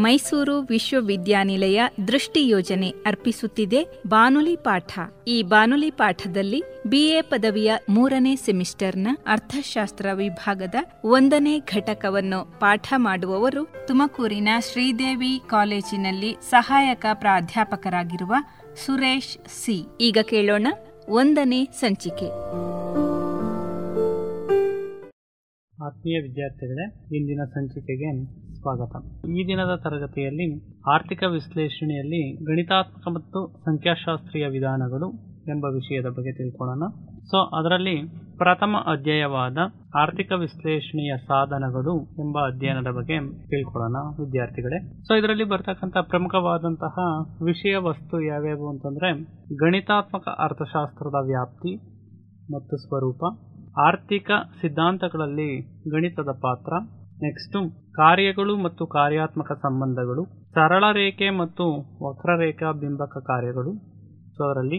ಮೈಸೂರು ವಿಶ್ವವಿದ್ಯಾನಿಲಯ ದೃಷ್ಟಿ ಯೋಜನೆ ಅರ್ಪಿಸುತ್ತಿದೆ ಬಾನುಲಿ ಪಾಠ ಈ ಬಾನುಲಿ ಪಾಠದಲ್ಲಿ ಬಿಎ ಪದವಿಯ ಮೂರನೇ ಸೆಮಿಸ್ಟರ್ನ ಅರ್ಥಶಾಸ್ತ್ರ ವಿಭಾಗದ ಒಂದನೇ ಘಟಕವನ್ನು ಪಾಠ ಮಾಡುವವರು ತುಮಕೂರಿನ ಶ್ರೀದೇವಿ ಕಾಲೇಜಿನಲ್ಲಿ ಸಹಾಯಕ ಪ್ರಾಧ್ಯಾಪಕರಾಗಿರುವ ಸುರೇಶ್ ಸಿ ಈಗ ಕೇಳೋಣ ಒಂದನೇ ಸಂಚಿಕೆ ಆತ್ಮೀಯ ವಿದ್ಯಾರ್ಥಿಗಳೇ ಇಂದಿನ ಸಂಚಿಕೆಗೆ ಸ್ವಾಗತ ಈ ದಿನದ ತರಗತಿಯಲ್ಲಿ ಆರ್ಥಿಕ ವಿಶ್ಲೇಷಣೆಯಲ್ಲಿ ಗಣಿತಾತ್ಮಕ ಮತ್ತು ಸಂಖ್ಯಾಶಾಸ್ತ್ರೀಯ ವಿಧಾನಗಳು ಎಂಬ ವಿಷಯದ ಬಗ್ಗೆ ತಿಳ್ಕೊಳ್ಳೋಣ ಸೊ ಅದರಲ್ಲಿ ಪ್ರಥಮ ಅಧ್ಯಾಯವಾದ ಆರ್ಥಿಕ ವಿಶ್ಲೇಷಣೆಯ ಸಾಧನಗಳು ಎಂಬ ಅಧ್ಯಯನದ ಬಗ್ಗೆ ತಿಳ್ಕೊಳ್ಳೋಣ ವಿದ್ಯಾರ್ಥಿಗಳೇ ಸೊ ಇದರಲ್ಲಿ ಬರ್ತಕ್ಕಂಥ ಪ್ರಮುಖವಾದಂತಹ ವಿಷಯ ವಸ್ತು ಯಾವ್ಯಾವು ಅಂತಂದ್ರೆ ಗಣಿತಾತ್ಮಕ ಅರ್ಥಶಾಸ್ತ್ರದ ವ್ಯಾಪ್ತಿ ಮತ್ತು ಸ್ವರೂಪ ಆರ್ಥಿಕ ಸಿದ್ಧಾಂತಗಳಲ್ಲಿ ಗಣಿತದ ಪಾತ್ರ ನೆಕ್ಸ್ಟ್ ಕಾರ್ಯಗಳು ಮತ್ತು ಕಾರ್ಯಾತ್ಮಕ ಸಂಬಂಧಗಳು ಸರಳ ರೇಖೆ ಮತ್ತು ವಕ್ರರೇಖಾ ಬಿಂಬಕ ಕಾರ್ಯಗಳು ಸೊ ಅದರಲ್ಲಿ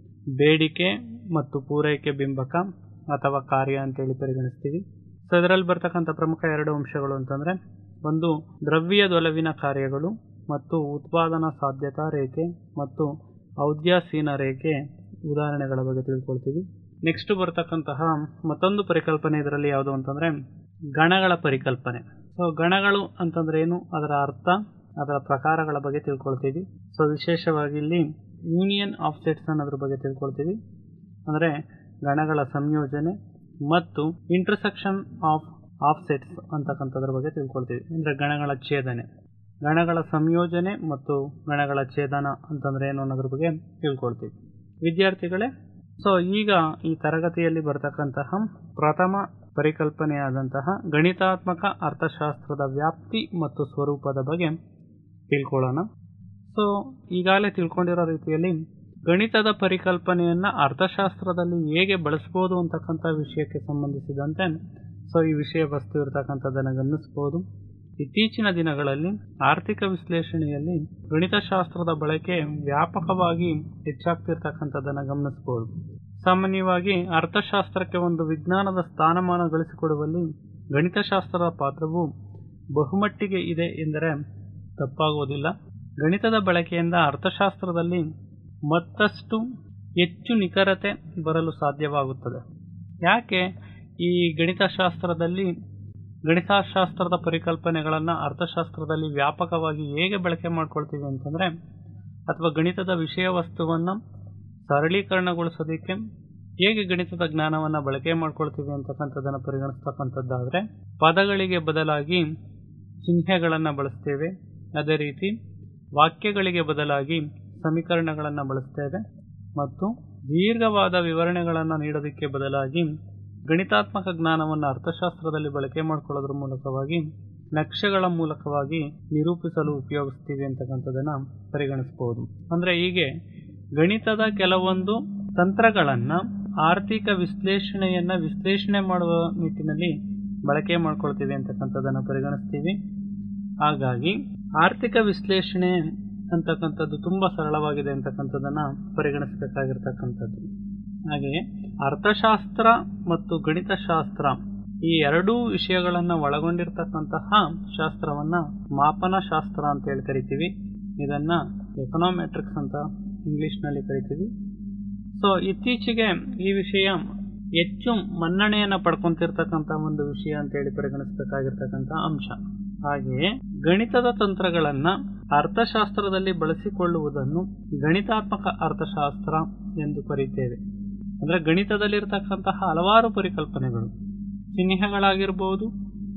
ಬೇಡಿಕೆ ಮತ್ತು ಪೂರೈಕೆ ಬಿಂಬಕ ಅಥವಾ ಕಾರ್ಯ ಅಂತೇಳಿ ಪರಿಗಣಿಸ್ತೀವಿ ಸೊ ಇದರಲ್ಲಿ ಬರ್ತಕ್ಕಂಥ ಪ್ರಮುಖ ಎರಡು ಅಂಶಗಳು ಅಂತಂದ್ರೆ ಒಂದು ದ್ರವ್ಯದೊಲವಿನ ಕಾರ್ಯಗಳು ಮತ್ತು ಉತ್ಪಾದನಾ ಸಾಧ್ಯತಾ ರೇಖೆ ಮತ್ತು ಔದ್ಯಾಸೀನ ರೇಖೆ ಉದಾಹರಣೆಗಳ ಬಗ್ಗೆ ತಿಳ್ಕೊಳ್ತೀವಿ ನೆಕ್ಸ್ಟ್ ಬರ್ತಕ್ಕಂತಹ ಮತ್ತೊಂದು ಪರಿಕಲ್ಪನೆ ಇದರಲ್ಲಿ ಯಾವುದು ಅಂತಂದ್ರೆ ಗಣಗಳ ಪರಿಕಲ್ಪನೆ ಸೊ ಗಣಗಳು ಅಂತಂದ್ರೆ ಏನು ಅದರ ಅರ್ಥ ಅದರ ಪ್ರಕಾರಗಳ ಬಗ್ಗೆ ತಿಳ್ಕೊಳ್ತೀವಿ ಸೊ ವಿಶೇಷವಾಗಿ ಇಲ್ಲಿ ಯೂನಿಯನ್ ಆಫ್ ಸೆಟ್ಸ್ ಅನ್ನೋದ್ರ ಬಗ್ಗೆ ತಿಳ್ಕೊಳ್ತೀವಿ ಅಂದರೆ ಗಣಗಳ ಸಂಯೋಜನೆ ಮತ್ತು ಇಂಟರ್ಸೆಕ್ಷನ್ ಆಫ್ ಆಫ್ ಸೆಟ್ಸ್ ಅಂತಕ್ಕಂಥದ್ರ ಬಗ್ಗೆ ತಿಳ್ಕೊಳ್ತೀವಿ ಅಂದರೆ ಗಣಗಳ ಛೇದನೆ ಗಣಗಳ ಸಂಯೋಜನೆ ಮತ್ತು ಗಣಗಳ ಛೇದನ ಅಂತಂದ್ರೆ ಏನು ಅನ್ನೋದ್ರ ಬಗ್ಗೆ ತಿಳ್ಕೊಳ್ತೀವಿ ವಿದ್ಯಾರ್ಥಿಗಳೇ ಸೊ ಈಗ ಈ ತರಗತಿಯಲ್ಲಿ ಬರ್ತಕ್ಕಂತಹ ಪ್ರಥಮ ಪರಿಕಲ್ಪನೆಯಾದಂತಹ ಗಣಿತಾತ್ಮಕ ಅರ್ಥಶಾಸ್ತ್ರದ ವ್ಯಾಪ್ತಿ ಮತ್ತು ಸ್ವರೂಪದ ಬಗ್ಗೆ ತಿಳ್ಕೊಳ್ಳೋಣ ಸೊ ಈಗಾಗಲೇ ತಿಳ್ಕೊಂಡಿರೋ ರೀತಿಯಲ್ಲಿ ಗಣಿತದ ಪರಿಕಲ್ಪನೆಯನ್ನ ಅರ್ಥಶಾಸ್ತ್ರದಲ್ಲಿ ಹೇಗೆ ಬಳಸ್ಬೋದು ಅಂತಕ್ಕಂಥ ವಿಷಯಕ್ಕೆ ಸಂಬಂಧಿಸಿದಂತೆ ಸೊ ಈ ವಿಷಯ ವಸ್ತು ಇರತಕ್ಕಂಥದ್ದನ್ನು ಗಮನಿಸ್ಬೋದು ಇತ್ತೀಚಿನ ದಿನಗಳಲ್ಲಿ ಆರ್ಥಿಕ ವಿಶ್ಲೇಷಣೆಯಲ್ಲಿ ಗಣಿತಶಾಸ್ತ್ರದ ಬಳಕೆ ವ್ಯಾಪಕವಾಗಿ ಹೆಚ್ಚಾಗ್ತಿರ್ತಕ್ಕಂಥದ್ದನ್ನು ಗಮನಿಸಬಹುದು ಸಾಮಾನ್ಯವಾಗಿ ಅರ್ಥಶಾಸ್ತ್ರಕ್ಕೆ ಒಂದು ವಿಜ್ಞಾನದ ಸ್ಥಾನಮಾನ ಗಳಿಸಿಕೊಡುವಲ್ಲಿ ಗಣಿತಶಾಸ್ತ್ರದ ಪಾತ್ರವು ಬಹುಮಟ್ಟಿಗೆ ಇದೆ ಎಂದರೆ ತಪ್ಪಾಗುವುದಿಲ್ಲ ಗಣಿತದ ಬಳಕೆಯಿಂದ ಅರ್ಥಶಾಸ್ತ್ರದಲ್ಲಿ ಮತ್ತಷ್ಟು ಹೆಚ್ಚು ನಿಖರತೆ ಬರಲು ಸಾಧ್ಯವಾಗುತ್ತದೆ ಯಾಕೆ ಈ ಗಣಿತಶಾಸ್ತ್ರದಲ್ಲಿ ಗಣಿತಶಾಸ್ತ್ರದ ಪರಿಕಲ್ಪನೆಗಳನ್ನು ಅರ್ಥಶಾಸ್ತ್ರದಲ್ಲಿ ವ್ಯಾಪಕವಾಗಿ ಹೇಗೆ ಬಳಕೆ ಮಾಡ್ಕೊಳ್ತೀವಿ ಅಂತಂದರೆ ಅಥವಾ ಗಣಿತದ ವಿಷಯ ವಸ್ತುವನ್ನು ಸರಳೀಕರಣಗೊಳಿಸೋದಕ್ಕೆ ಹೇಗೆ ಗಣಿತದ ಜ್ಞಾನವನ್ನು ಬಳಕೆ ಮಾಡ್ಕೊಳ್ತೀವಿ ಅಂತಕ್ಕಂಥದ್ದನ್ನು ಪರಿಗಣಿಸ್ತಕ್ಕಂಥದ್ದಾದರೆ ಪದಗಳಿಗೆ ಬದಲಾಗಿ ಚಿಹ್ನೆಗಳನ್ನು ಬಳಸ್ತೇವೆ ಅದೇ ರೀತಿ ವಾಕ್ಯಗಳಿಗೆ ಬದಲಾಗಿ ಸಮೀಕರಣಗಳನ್ನು ಬಳಸ್ತೇವೆ ಮತ್ತು ದೀರ್ಘವಾದ ವಿವರಣೆಗಳನ್ನು ನೀಡೋದಕ್ಕೆ ಬದಲಾಗಿ ಗಣಿತಾತ್ಮಕ ಜ್ಞಾನವನ್ನು ಅರ್ಥಶಾಸ್ತ್ರದಲ್ಲಿ ಬಳಕೆ ಮಾಡಿಕೊಳ್ಳೋದ್ರ ಮೂಲಕವಾಗಿ ನಕ್ಷೆಗಳ ಮೂಲಕವಾಗಿ ನಿರೂಪಿಸಲು ಉಪಯೋಗಿಸ್ತೀವಿ ಅಂತಕ್ಕಂಥದ್ದನ್ನು ಪರಿಗಣಿಸಬಹುದು ಅಂದರೆ ಹೀಗೆ ಗಣಿತದ ಕೆಲವೊಂದು ತಂತ್ರಗಳನ್ನು ಆರ್ಥಿಕ ವಿಶ್ಲೇಷಣೆಯನ್ನು ವಿಶ್ಲೇಷಣೆ ಮಾಡುವ ನಿಟ್ಟಿನಲ್ಲಿ ಬಳಕೆ ಮಾಡ್ಕೊಳ್ತೀವಿ ಅಂತಕ್ಕಂಥದ್ದನ್ನು ಪರಿಗಣಿಸ್ತೀವಿ ಹಾಗಾಗಿ ಆರ್ಥಿಕ ವಿಶ್ಲೇಷಣೆ ಅಂತಕ್ಕಂಥದ್ದು ತುಂಬ ಸರಳವಾಗಿದೆ ಅಂತಕ್ಕಂಥದ್ದನ್ನು ಪರಿಗಣಿಸಬೇಕಾಗಿರ್ತಕ್ಕಂಥದ್ದು ಹಾಗೆಯೇ ಅರ್ಥಶಾಸ್ತ್ರ ಮತ್ತು ಗಣಿತಶಾಸ್ತ್ರ ಈ ಎರಡೂ ವಿಷಯಗಳನ್ನು ಒಳಗೊಂಡಿರ್ತಕ್ಕಂತಹ ಶಾಸ್ತ್ರವನ್ನು ಮಾಪನ ಶಾಸ್ತ್ರ ಅಂತ ಹೇಳಿ ಕರಿತೀವಿ ಇದನ್ನ ಎಕನಾಮೆಟ್ರಿಕ್ಸ್ ಅಂತ ಇಂಗ್ಲಿಷ್ನಲ್ಲಿ ಕರಿತೀವಿ ಸೊ ಇತ್ತೀಚೆಗೆ ಈ ವಿಷಯ ಹೆಚ್ಚು ಮನ್ನಣೆಯನ್ನು ಪಡ್ಕೊಂತಿರ್ತಕ್ಕಂಥ ಒಂದು ವಿಷಯ ಅಂತೇಳಿ ಪರಿಗಣಿಸಬೇಕಾಗಿರ್ತಕ್ಕಂಥ ಅಂಶ ಹಾಗೆಯೇ ಗಣಿತದ ತಂತ್ರಗಳನ್ನು ಅರ್ಥಶಾಸ್ತ್ರದಲ್ಲಿ ಬಳಸಿಕೊಳ್ಳುವುದನ್ನು ಗಣಿತಾತ್ಮಕ ಅರ್ಥಶಾಸ್ತ್ರ ಎಂದು ಕರೀತೇವೆ ಅಂದರೆ ಗಣಿತದಲ್ಲಿರ್ತಕ್ಕಂತಹ ಹಲವಾರು ಪರಿಕಲ್ಪನೆಗಳು ಚಿಹ್ನೆಗಳಾಗಿರ್ಬೋದು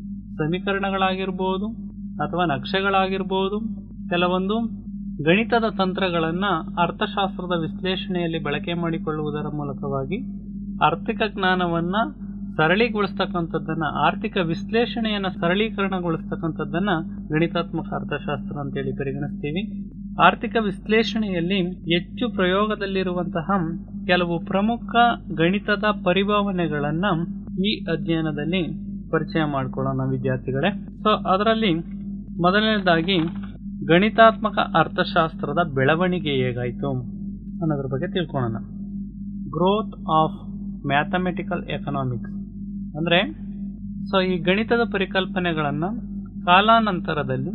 ಸಮೀಕರಣಗಳಾಗಿರ್ಬೋದು ಅಥವಾ ನಕ್ಷೆಗಳಾಗಿರ್ಬೋದು ಕೆಲವೊಂದು ಗಣಿತದ ತಂತ್ರಗಳನ್ನು ಅರ್ಥಶಾಸ್ತ್ರದ ವಿಶ್ಲೇಷಣೆಯಲ್ಲಿ ಬಳಕೆ ಮಾಡಿಕೊಳ್ಳುವುದರ ಮೂಲಕವಾಗಿ ಆರ್ಥಿಕ ಜ್ಞಾನವನ್ನು ಸರಳೀಗೊಳಿಸ್ತಕ್ಕಂಥದ್ದನ್ನು ಆರ್ಥಿಕ ವಿಶ್ಲೇಷಣೆಯನ್ನು ಸರಳೀಕರಣಗೊಳಿಸ್ತಕ್ಕಂಥದ್ದನ್ನು ಗಣಿತಾತ್ಮಕ ಅರ್ಥಶಾಸ್ತ್ರ ಅಂತೇಳಿ ಪರಿಗಣಿಸ್ತೀವಿ ಆರ್ಥಿಕ ವಿಶ್ಲೇಷಣೆಯಲ್ಲಿ ಹೆಚ್ಚು ಪ್ರಯೋಗದಲ್ಲಿರುವಂತಹ ಕೆಲವು ಪ್ರಮುಖ ಗಣಿತದ ಪರಿಭಾವನೆಗಳನ್ನು ಈ ಅಧ್ಯಯನದಲ್ಲಿ ಪರಿಚಯ ಮಾಡಿಕೊಳ್ಳೋಣ ವಿದ್ಯಾರ್ಥಿಗಳೇ ಸೊ ಅದರಲ್ಲಿ ಮೊದಲನೇದಾಗಿ ಗಣಿತಾತ್ಮಕ ಅರ್ಥಶಾಸ್ತ್ರದ ಬೆಳವಣಿಗೆ ಹೇಗಾಯಿತು ಅನ್ನೋದ್ರ ಬಗ್ಗೆ ತಿಳ್ಕೊಳ್ಳೋಣ ಗ್ರೋತ್ ಆಫ್ ಮ್ಯಾಥಮೆಟಿಕಲ್ ಎಕನಾಮಿಕ್ಸ್ ಅಂದರೆ ಸೊ ಈ ಗಣಿತದ ಪರಿಕಲ್ಪನೆಗಳನ್ನು ಕಾಲಾನಂತರದಲ್ಲಿ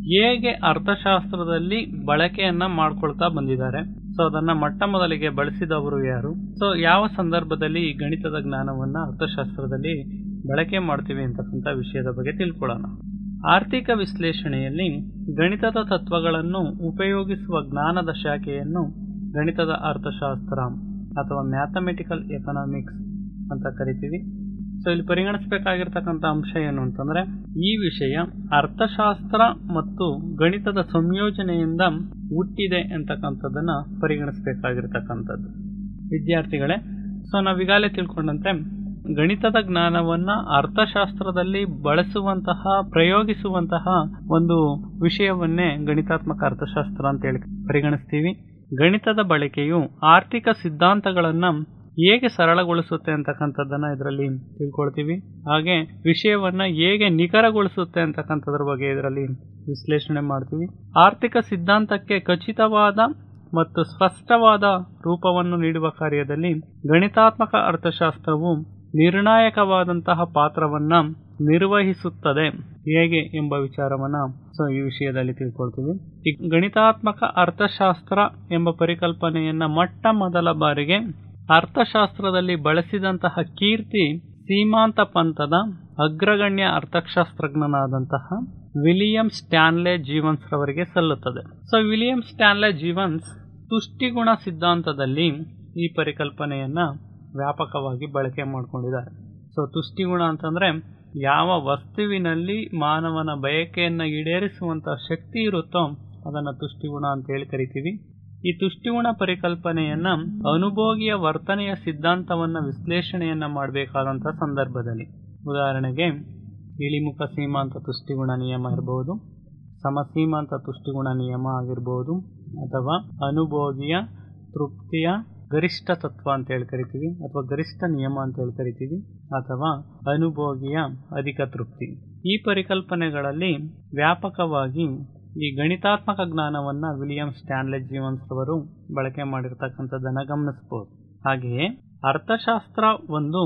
ಹೇಗೆ ಅರ್ಥಶಾಸ್ತ್ರದಲ್ಲಿ ಬಳಕೆಯನ್ನ ಮಾಡ್ಕೊಳ್ತಾ ಬಂದಿದ್ದಾರೆ ಸೊ ಅದನ್ನ ಮೊಟ್ಟ ಮೊದಲಿಗೆ ಬಳಸಿದವರು ಯಾರು ಸೊ ಯಾವ ಸಂದರ್ಭದಲ್ಲಿ ಈ ಗಣಿತದ ಜ್ಞಾನವನ್ನ ಅರ್ಥಶಾಸ್ತ್ರದಲ್ಲಿ ಬಳಕೆ ಮಾಡ್ತೀವಿ ಅಂತಕ್ಕಂಥ ವಿಷಯದ ಬಗ್ಗೆ ತಿಳ್ಕೊಳ್ಳೋಣ ಆರ್ಥಿಕ ವಿಶ್ಲೇಷಣೆಯಲ್ಲಿ ಗಣಿತದ ತತ್ವಗಳನ್ನು ಉಪಯೋಗಿಸುವ ಜ್ಞಾನದ ಶಾಖೆಯನ್ನು ಗಣಿತದ ಅರ್ಥಶಾಸ್ತ್ರ ಅಥವಾ ಮ್ಯಾಥಮೆಟಿಕಲ್ ಎಕನಾಮಿಕ್ಸ್ ಅಂತ ಕರಿತೀವಿ ಸೊ ಇಲ್ಲಿ ಪರಿಗಣಿಸಬೇಕಾಗಿರ್ತಕ್ಕಂಥ ಅಂಶ ಏನು ಅಂತಂದ್ರೆ ಈ ವಿಷಯ ಅರ್ಥಶಾಸ್ತ್ರ ಮತ್ತು ಗಣಿತದ ಸಂಯೋಜನೆಯಿಂದ ಹುಟ್ಟಿದೆ ಅಂತಕ್ಕಂಥದ್ದನ್ನ ಪರಿಗಣಿಸಬೇಕಾಗಿರ್ತಕ್ಕಂಥದ್ದು ವಿದ್ಯಾರ್ಥಿಗಳೇ ಸೊ ನಾವೀಗಾಗಲೇ ತಿಳ್ಕೊಂಡಂತೆ ಗಣಿತದ ಜ್ಞಾನವನ್ನ ಅರ್ಥಶಾಸ್ತ್ರದಲ್ಲಿ ಬಳಸುವಂತಹ ಪ್ರಯೋಗಿಸುವಂತಹ ಒಂದು ವಿಷಯವನ್ನೇ ಗಣಿತಾತ್ಮಕ ಅರ್ಥಶಾಸ್ತ್ರ ಅಂತ ಹೇಳಿ ಪರಿಗಣಿಸ್ತೀವಿ ಗಣಿತದ ಬಳಕೆಯು ಆರ್ಥಿಕ ಸಿದ್ಧಾಂತಗಳನ್ನ ಹೇಗೆ ಸರಳಗೊಳಿಸುತ್ತೆ ಅಂತಕ್ಕಂಥದ್ದನ್ನ ಇದರಲ್ಲಿ ತಿಳ್ಕೊಳ್ತೀವಿ ಹಾಗೆ ವಿಷಯವನ್ನ ಹೇಗೆ ನಿಖರಗೊಳಿಸುತ್ತೆ ಅಂತಕ್ಕಂಥದ್ರ ಬಗ್ಗೆ ಇದರಲ್ಲಿ ವಿಶ್ಲೇಷಣೆ ಮಾಡ್ತೀವಿ ಆರ್ಥಿಕ ಸಿದ್ಧಾಂತಕ್ಕೆ ಖಚಿತವಾದ ಮತ್ತು ಸ್ಪಷ್ಟವಾದ ರೂಪವನ್ನು ನೀಡುವ ಕಾರ್ಯದಲ್ಲಿ ಗಣಿತಾತ್ಮಕ ಅರ್ಥಶಾಸ್ತ್ರವು ನಿರ್ಣಾಯಕವಾದಂತಹ ಪಾತ್ರವನ್ನ ನಿರ್ವಹಿಸುತ್ತದೆ ಹೇಗೆ ಎಂಬ ವಿಚಾರವನ್ನ ಸೊ ಈ ವಿಷಯದಲ್ಲಿ ತಿಳ್ಕೊಳ್ತೀವಿ ಈ ಗಣಿತಾತ್ಮಕ ಅರ್ಥಶಾಸ್ತ್ರ ಎಂಬ ಪರಿಕಲ್ಪನೆಯನ್ನ ಮೊಟ್ಟ ಮೊದಲ ಬಾರಿಗೆ ಅರ್ಥಶಾಸ್ತ್ರದಲ್ಲಿ ಬಳಸಿದಂತಹ ಕೀರ್ತಿ ಸೀಮಾಂತ ಪಂಥದ ಅಗ್ರಗಣ್ಯ ಅರ್ಥಶಾಸ್ತ್ರಜ್ಞನಾದಂತಹ ವಿಲಿಯಂ ಸ್ಟ್ಯಾನ್ಲೆ ಜೀವನ್ಸ್ ರವರಿಗೆ ಸಲ್ಲುತ್ತದೆ ಸೊ ವಿಲಿಯಂ ಸ್ಟ್ಯಾನ್ಲೆ ಜೀವನ್ಸ್ ತುಷ್ಟಿಗುಣ ಸಿದ್ಧಾಂತದಲ್ಲಿ ಈ ಪರಿಕಲ್ಪನೆಯನ್ನ ವ್ಯಾಪಕವಾಗಿ ಬಳಕೆ ಮಾಡಿಕೊಂಡಿದ್ದಾರೆ ಸೊ ತುಷ್ಟಿಗುಣ ಅಂತಂದ್ರೆ ಯಾವ ವಸ್ತುವಿನಲ್ಲಿ ಮಾನವನ ಬಯಕೆಯನ್ನ ಈಡೇರಿಸುವಂತಹ ಶಕ್ತಿ ಇರುತ್ತೋ ಅದನ್ನ ತುಷ್ಟಿಗುಣ ಅಂತ ಹೇಳಿ ಕರಿತೀವಿ ಈ ತುಷ್ಟಿಗುಣ ಪರಿಕಲ್ಪನೆಯನ್ನ ಅನುಭೋಗಿಯ ವರ್ತನೆಯ ಸಿದ್ಧಾಂತವನ್ನ ವಿಶ್ಲೇಷಣೆಯನ್ನ ಮಾಡಬೇಕಾದಂತಹ ಸಂದರ್ಭದಲ್ಲಿ ಉದಾಹರಣೆಗೆ ಇಳಿಮುಖ ಸೀಮಾಂತ ತುಷ್ಟಿಗುಣ ನಿಯಮ ಇರಬಹುದು ಸಮಸೀಮಾಂತ ತುಷ್ಟಿಗುಣ ನಿಯಮ ಆಗಿರ್ಬೋದು ಅಥವಾ ಅನುಭೋಗಿಯ ತೃಪ್ತಿಯ ಗರಿಷ್ಠ ತತ್ವ ಅಂತ ಹೇಳಿ ಕರಿತೀವಿ ಅಥವಾ ಗರಿಷ್ಠ ನಿಯಮ ಅಂತ ಹೇಳಿ ಕರಿತೀವಿ ಅಥವಾ ಅನುಭೋಗಿಯ ಅಧಿಕ ತೃಪ್ತಿ ಈ ಪರಿಕಲ್ಪನೆಗಳಲ್ಲಿ ವ್ಯಾಪಕವಾಗಿ ಈ ಗಣಿತಾತ್ಮಕ ಜ್ಞಾನವನ್ನ ವಿಲಿಯಂ ಸ್ಟ್ಯಾನ್ಲೆ ಜೀವನ್ಸ್ ರವರು ಬಳಕೆ ಮಾಡಿರ್ತಕ್ಕಂಥದ್ದನ್ನ ಗಮನಿಸಬಹುದು ಹಾಗೆಯೇ ಅರ್ಥಶಾಸ್ತ್ರ ಒಂದು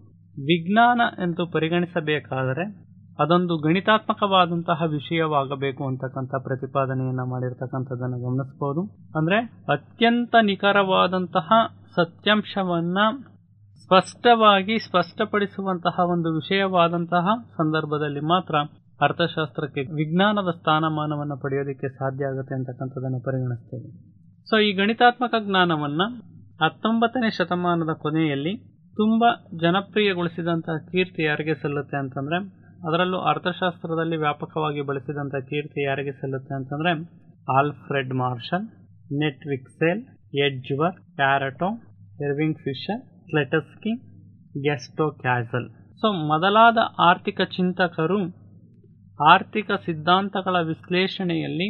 ವಿಜ್ಞಾನ ಎಂದು ಪರಿಗಣಿಸಬೇಕಾದರೆ ಅದೊಂದು ಗಣಿತಾತ್ಮಕವಾದಂತಹ ವಿಷಯವಾಗಬೇಕು ಅಂತಕ್ಕಂಥ ಪ್ರತಿಪಾದನೆಯನ್ನ ಮಾಡಿರ್ತಕ್ಕಂಥದ್ದನ್ನು ಗಮನಿಸಬಹುದು ಅಂದ್ರೆ ಅತ್ಯಂತ ನಿಖರವಾದಂತಹ ಸತ್ಯಾಂಶವನ್ನ ಸ್ಪಷ್ಟವಾಗಿ ಸ್ಪಷ್ಟಪಡಿಸುವಂತಹ ಒಂದು ವಿಷಯವಾದಂತಹ ಸಂದರ್ಭದಲ್ಲಿ ಮಾತ್ರ ಅರ್ಥಶಾಸ್ತ್ರಕ್ಕೆ ವಿಜ್ಞಾನದ ಸ್ಥಾನಮಾನವನ್ನು ಪಡೆಯೋದಕ್ಕೆ ಸಾಧ್ಯ ಆಗುತ್ತೆ ಅಂತಕ್ಕಂಥದ್ದನ್ನು ಪರಿಗಣಿಸ್ತೇವೆ ಸೊ ಈ ಗಣಿತಾತ್ಮಕ ಜ್ಞಾನವನ್ನ ಹತ್ತೊಂಬತ್ತನೇ ಶತಮಾನದ ಕೊನೆಯಲ್ಲಿ ತುಂಬಾ ಜನಪ್ರಿಯಗೊಳಿಸಿದಂತಹ ಕೀರ್ತಿ ಯಾರಿಗೆ ಸಲ್ಲುತ್ತೆ ಅಂತಂದ್ರೆ ಅದರಲ್ಲೂ ಅರ್ಥಶಾಸ್ತ್ರದಲ್ಲಿ ವ್ಯಾಪಕವಾಗಿ ಬಳಸಿದಂತಹ ಕೀರ್ತಿ ಯಾರಿಗೆ ಸಲ್ಲುತ್ತೆ ಅಂತಂದ್ರೆ Alfred Marshall Knut Wicksell Edgeworth Pareto Irving Fisher Slutsky Gustav Cassel so ಮೊದಲಾದ ಆರ್ಥಿಕ ಚಿಂತಕರು ಆರ್ಥಿಕ ಸಿದ್ಧಾಂತಗಳ ವಿಶ್ಲೇಷಣೆಯಲ್ಲಿ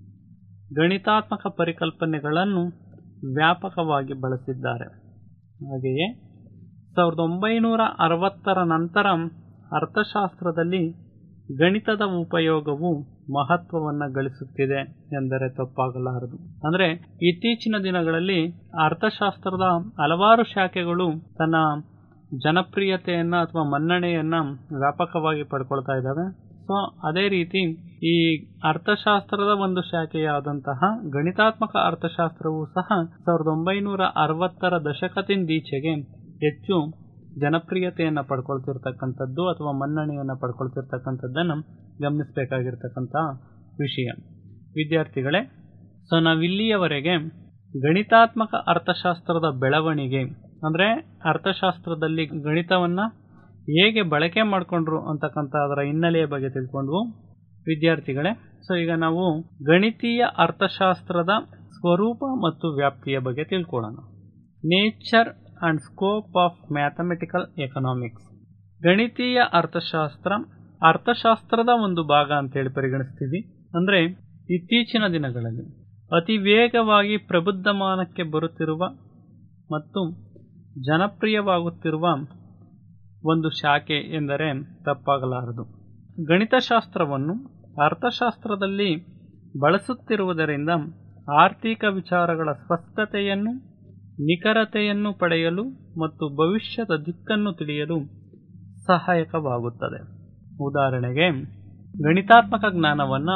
ಗಣಿತಾತ್ಮಕ ಪರಿಕಲ್ಪನೆಗಳನ್ನು ವ್ಯಾಪಕವಾಗಿ ಬಳಸಿದ್ದಾರೆ ಹಾಗೆಯೇ ಸಾವಿರದ ಒಂಬೈನೂರ ಅರವತ್ತರ ನಂತರ ಅರ್ಥಶಾಸ್ತ್ರದಲ್ಲಿ ಗಣಿತದ ಉಪಯೋಗವು ಮಹತ್ವವನ್ನು ಗಳಿಸುತ್ತಿದೆ ಎಂದರೆ ತಪ್ಪಾಗಲಾರದು ಅಂದ್ರೆ ಇತ್ತೀಚಿನ ದಿನಗಳಲ್ಲಿ ಅರ್ಥಶಾಸ್ತ್ರದ ಹಲವಾರು ಶಾಖೆಗಳು ತನ್ನ ಜನಪ್ರಿಯತೆಯನ್ನ ಅಥವಾ ಮನ್ನಣೆಯನ್ನ ವ್ಯಾಪಕವಾಗಿ ಪಡ್ಕೊಳ್ತಾ ಇದ್ದಾವೆ ಸೊ ಅದೇ ರೀತಿ ಈ ಅರ್ಥಶಾಸ್ತ್ರದ ಒಂದು ಶಾಖೆಯಾದಂತಹ ಗಣಿತಾತ್ಮಕ ಅರ್ಥಶಾಸ್ತ್ರವು ಸಹ ಸಾವಿರದ ಒಂಬೈನೂರ ಅರವತ್ತರ ದಶಕದಿಂದೀಚೆಗೆ ಹೆಚ್ಚು ಜನಪ್ರಿಯತೆಯನ್ನ ಪಡ್ಕೊಳ್ತಿರ್ತಕ್ಕಂಥದ್ದು ಅಥವಾ ಮನ್ನಣೆಯನ್ನ ಪಡ್ಕೊಳ್ತಿರ್ತಕ್ಕಂಥದ್ದನ್ನು ಗಮನಿಸಬೇಕಾಗಿರ್ತಕ್ಕಂಥ ವಿಷಯ ವಿದ್ಯಾರ್ಥಿಗಳೇ ಸೊ ನಾವಿಲ್ಲಿಯವರೆಗೆ ಗಣಿತಾತ್ಮಕ ಅರ್ಥಶಾಸ್ತ್ರದ ಬೆಳವಣಿಗೆ ಅಂದ್ರೆ ಅರ್ಥಶಾಸ್ತ್ರದಲ್ಲಿ ಗಣಿತವನ್ನ ಹೇಗೆ ಬಳಕೆ ಮಾಡಿಕೊಂಡ್ರು ಅಂತಕ್ಕಂಥ ಅದರ ಹಿನ್ನೆಲೆಯ ಬಗ್ಗೆ ತಿಳ್ಕೊಂಡ್ವು ವಿದ್ಯಾರ್ಥಿಗಳೇ ಸೊ ಈಗ ನಾವು ಗಣಿತೀಯ ಅರ್ಥಶಾಸ್ತ್ರದ ಸ್ವರೂಪ ಮತ್ತು ವ್ಯಾಪ್ತಿಯ ಬಗ್ಗೆ ತಿಳ್ಕೊಳ್ಳೋಣ nature and scope of mathematical economics ಗಣಿತೀಯ ಅರ್ಥಶಾಸ್ತ್ರ ಅರ್ಥಶಾಸ್ತ್ರದ ಒಂದು ಭಾಗ ಅಂತೇಳಿ ಪರಿಗಣಿಸ್ತೀವಿ ಅಂದ್ರೆ ಇತ್ತೀಚಿನ ದಿನಗಳಲ್ಲಿ ಅತಿ ವೇಗವಾಗಿ ಪ್ರಬುದ್ಧಮಾನಕ್ಕೆ ಬರುತ್ತಿರುವ ಮತ್ತು ಜನಪ್ರಿಯವಾಗುತ್ತಿರುವ ಒಂದು ಶಾಖೆ ಎಂದರೆ ತಪ್ಪಾಗಲಾರದು ಗಣಿತಶಾಸ್ತ್ರವನ್ನು ಅರ್ಥಶಾಸ್ತ್ರದಲ್ಲಿ ಬಳಸುತ್ತಿರುವುದರಿಂದ ಆರ್ಥಿಕ ವಿಚಾರಗಳ ಸ್ಪಷ್ಟತೆಯನ್ನು ನಿಖರತೆಯನ್ನು ಪಡೆಯಲು ಮತ್ತು ಭವಿಷ್ಯದ ದಿಕ್ಕನ್ನು ತಿಳಿಯಲು ಸಹಾಯಕವಾಗುತ್ತದೆ ಉದಾಹರಣೆಗೆ ಗಣಿತಾತ್ಮಕ ಜ್ಞಾನವನ್ನು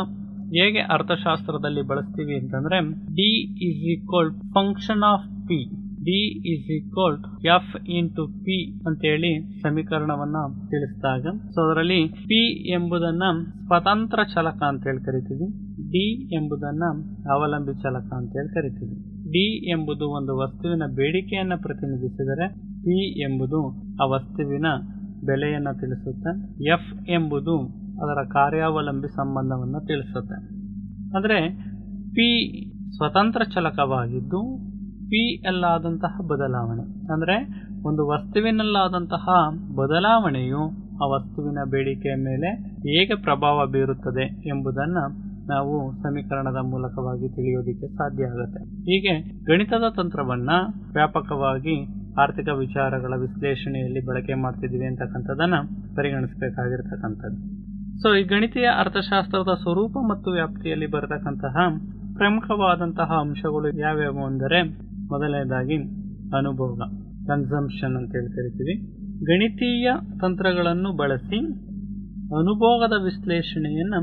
ಹೇಗೆ ಅರ್ಥಶಾಸ್ತ್ರದಲ್ಲಿ ಬಳಸ್ತೀವಿ ಅಂತಂದ್ರೆ D is equal function of P D is equal F into P ಅಂತೇಳಿ ಸಮೀಕರಣವನ್ನ ತಿಳಿಸಿದಾಗ ಸೊ ಅದರಲ್ಲಿ ಪಿ ಎಂಬುದನ್ನ ಸ್ವತಂತ್ರ ಚಲಕ ಅಂತ ಹೇಳಿ ಕರಿತೀವಿ ಡಿ ಎಂಬುದನ್ನ ಅವಲಂಬಿ ಚಲಕ ಅಂತ ಹೇಳಿ ಕರಿತೀವಿ ಡಿ ಎಂಬುದು ಒಂದು ವಸ್ತುವಿನ ಬೇಡಿಕೆಯನ್ನ ಪ್ರತಿನಿಧಿಸಿದರೆ ಪಿ ಎಂಬುದು ಆ ವಸ್ತುವಿನ ಬೆಲೆಯನ್ನ ತಿಳಿಸುತ್ತೆ ಎಫ್ ಎಂಬುದು ಅದರ ಕಾರ್ಯಾವಲಂಬಿ ಸಂಬಂಧವನ್ನು ತಿಳಿಸುತ್ತೆ ಅಂದ್ರೆ ಪಿ ಸ್ವತಂತ್ರ ಚಲಕವಾಗಿದ್ದು ಪಿ ಅಲ್ಲಾದಂತಹ ಬದಲಾವಣೆ ಅಂದ್ರೆ ಒಂದು ವಸ್ತುವಿನಲ್ಲಾದಂತಹ ಬದಲಾವಣೆಯು ಆ ವಸ್ತುವಿನ ಬೇಡಿಕೆಯ ಮೇಲೆ ಹೇಗೆ ಪ್ರಭಾವ ಬೀರುತ್ತದೆ ಎಂಬುದನ್ನ ನಾವು ಸಮೀಕರಣದ ಮೂಲಕವಾಗಿ ತಿಳಿಯೋದಿಕ್ಕೆ ಸಾಧ್ಯ ಆಗುತ್ತೆ ಹೀಗೆ ಗಣಿತದ ತಂತ್ರವನ್ನ ವ್ಯಾಪಕವಾಗಿ ಆರ್ಥಿಕ ವಿಚಾರಗಳ ವಿಶ್ಲೇಷಣೆಯಲ್ಲಿ ಬಳಕೆ ಮಾಡ್ತಿದ್ವಿ ಅಂತಕ್ಕಂಥದ್ದನ್ನ ಪರಿಗಣಿಸಬೇಕಾಗಿರ್ತಕ್ಕಂಥದ್ದು ಸೊ ಈ ಗಣಿತೀಯ ಅರ್ಥಶಾಸ್ತ್ರದ ಸ್ವರೂಪ ಮತ್ತು ವ್ಯಾಪ್ತಿಯಲ್ಲಿ ಬರತಕ್ಕಂತಹ ಪ್ರಮುಖವಾದಂತಹ ಅಂಶಗಳು ಯಾವ್ಯಾವು ಅಂದರೆ ಮೊದಲನೇದಾಗಿ ಅನುಭೋಗ ಕನ್ಸಂಪ್ಷನ್ ಅಂತ ಹೇಳಿ ಕರಿತೀವಿ ಗಣಿತೀಯ ತಂತ್ರಗಳನ್ನು ಬಳಸಿ ಅನುಭೋಗದ ವಿಶ್ಲೇಷಣೆಯನ್ನು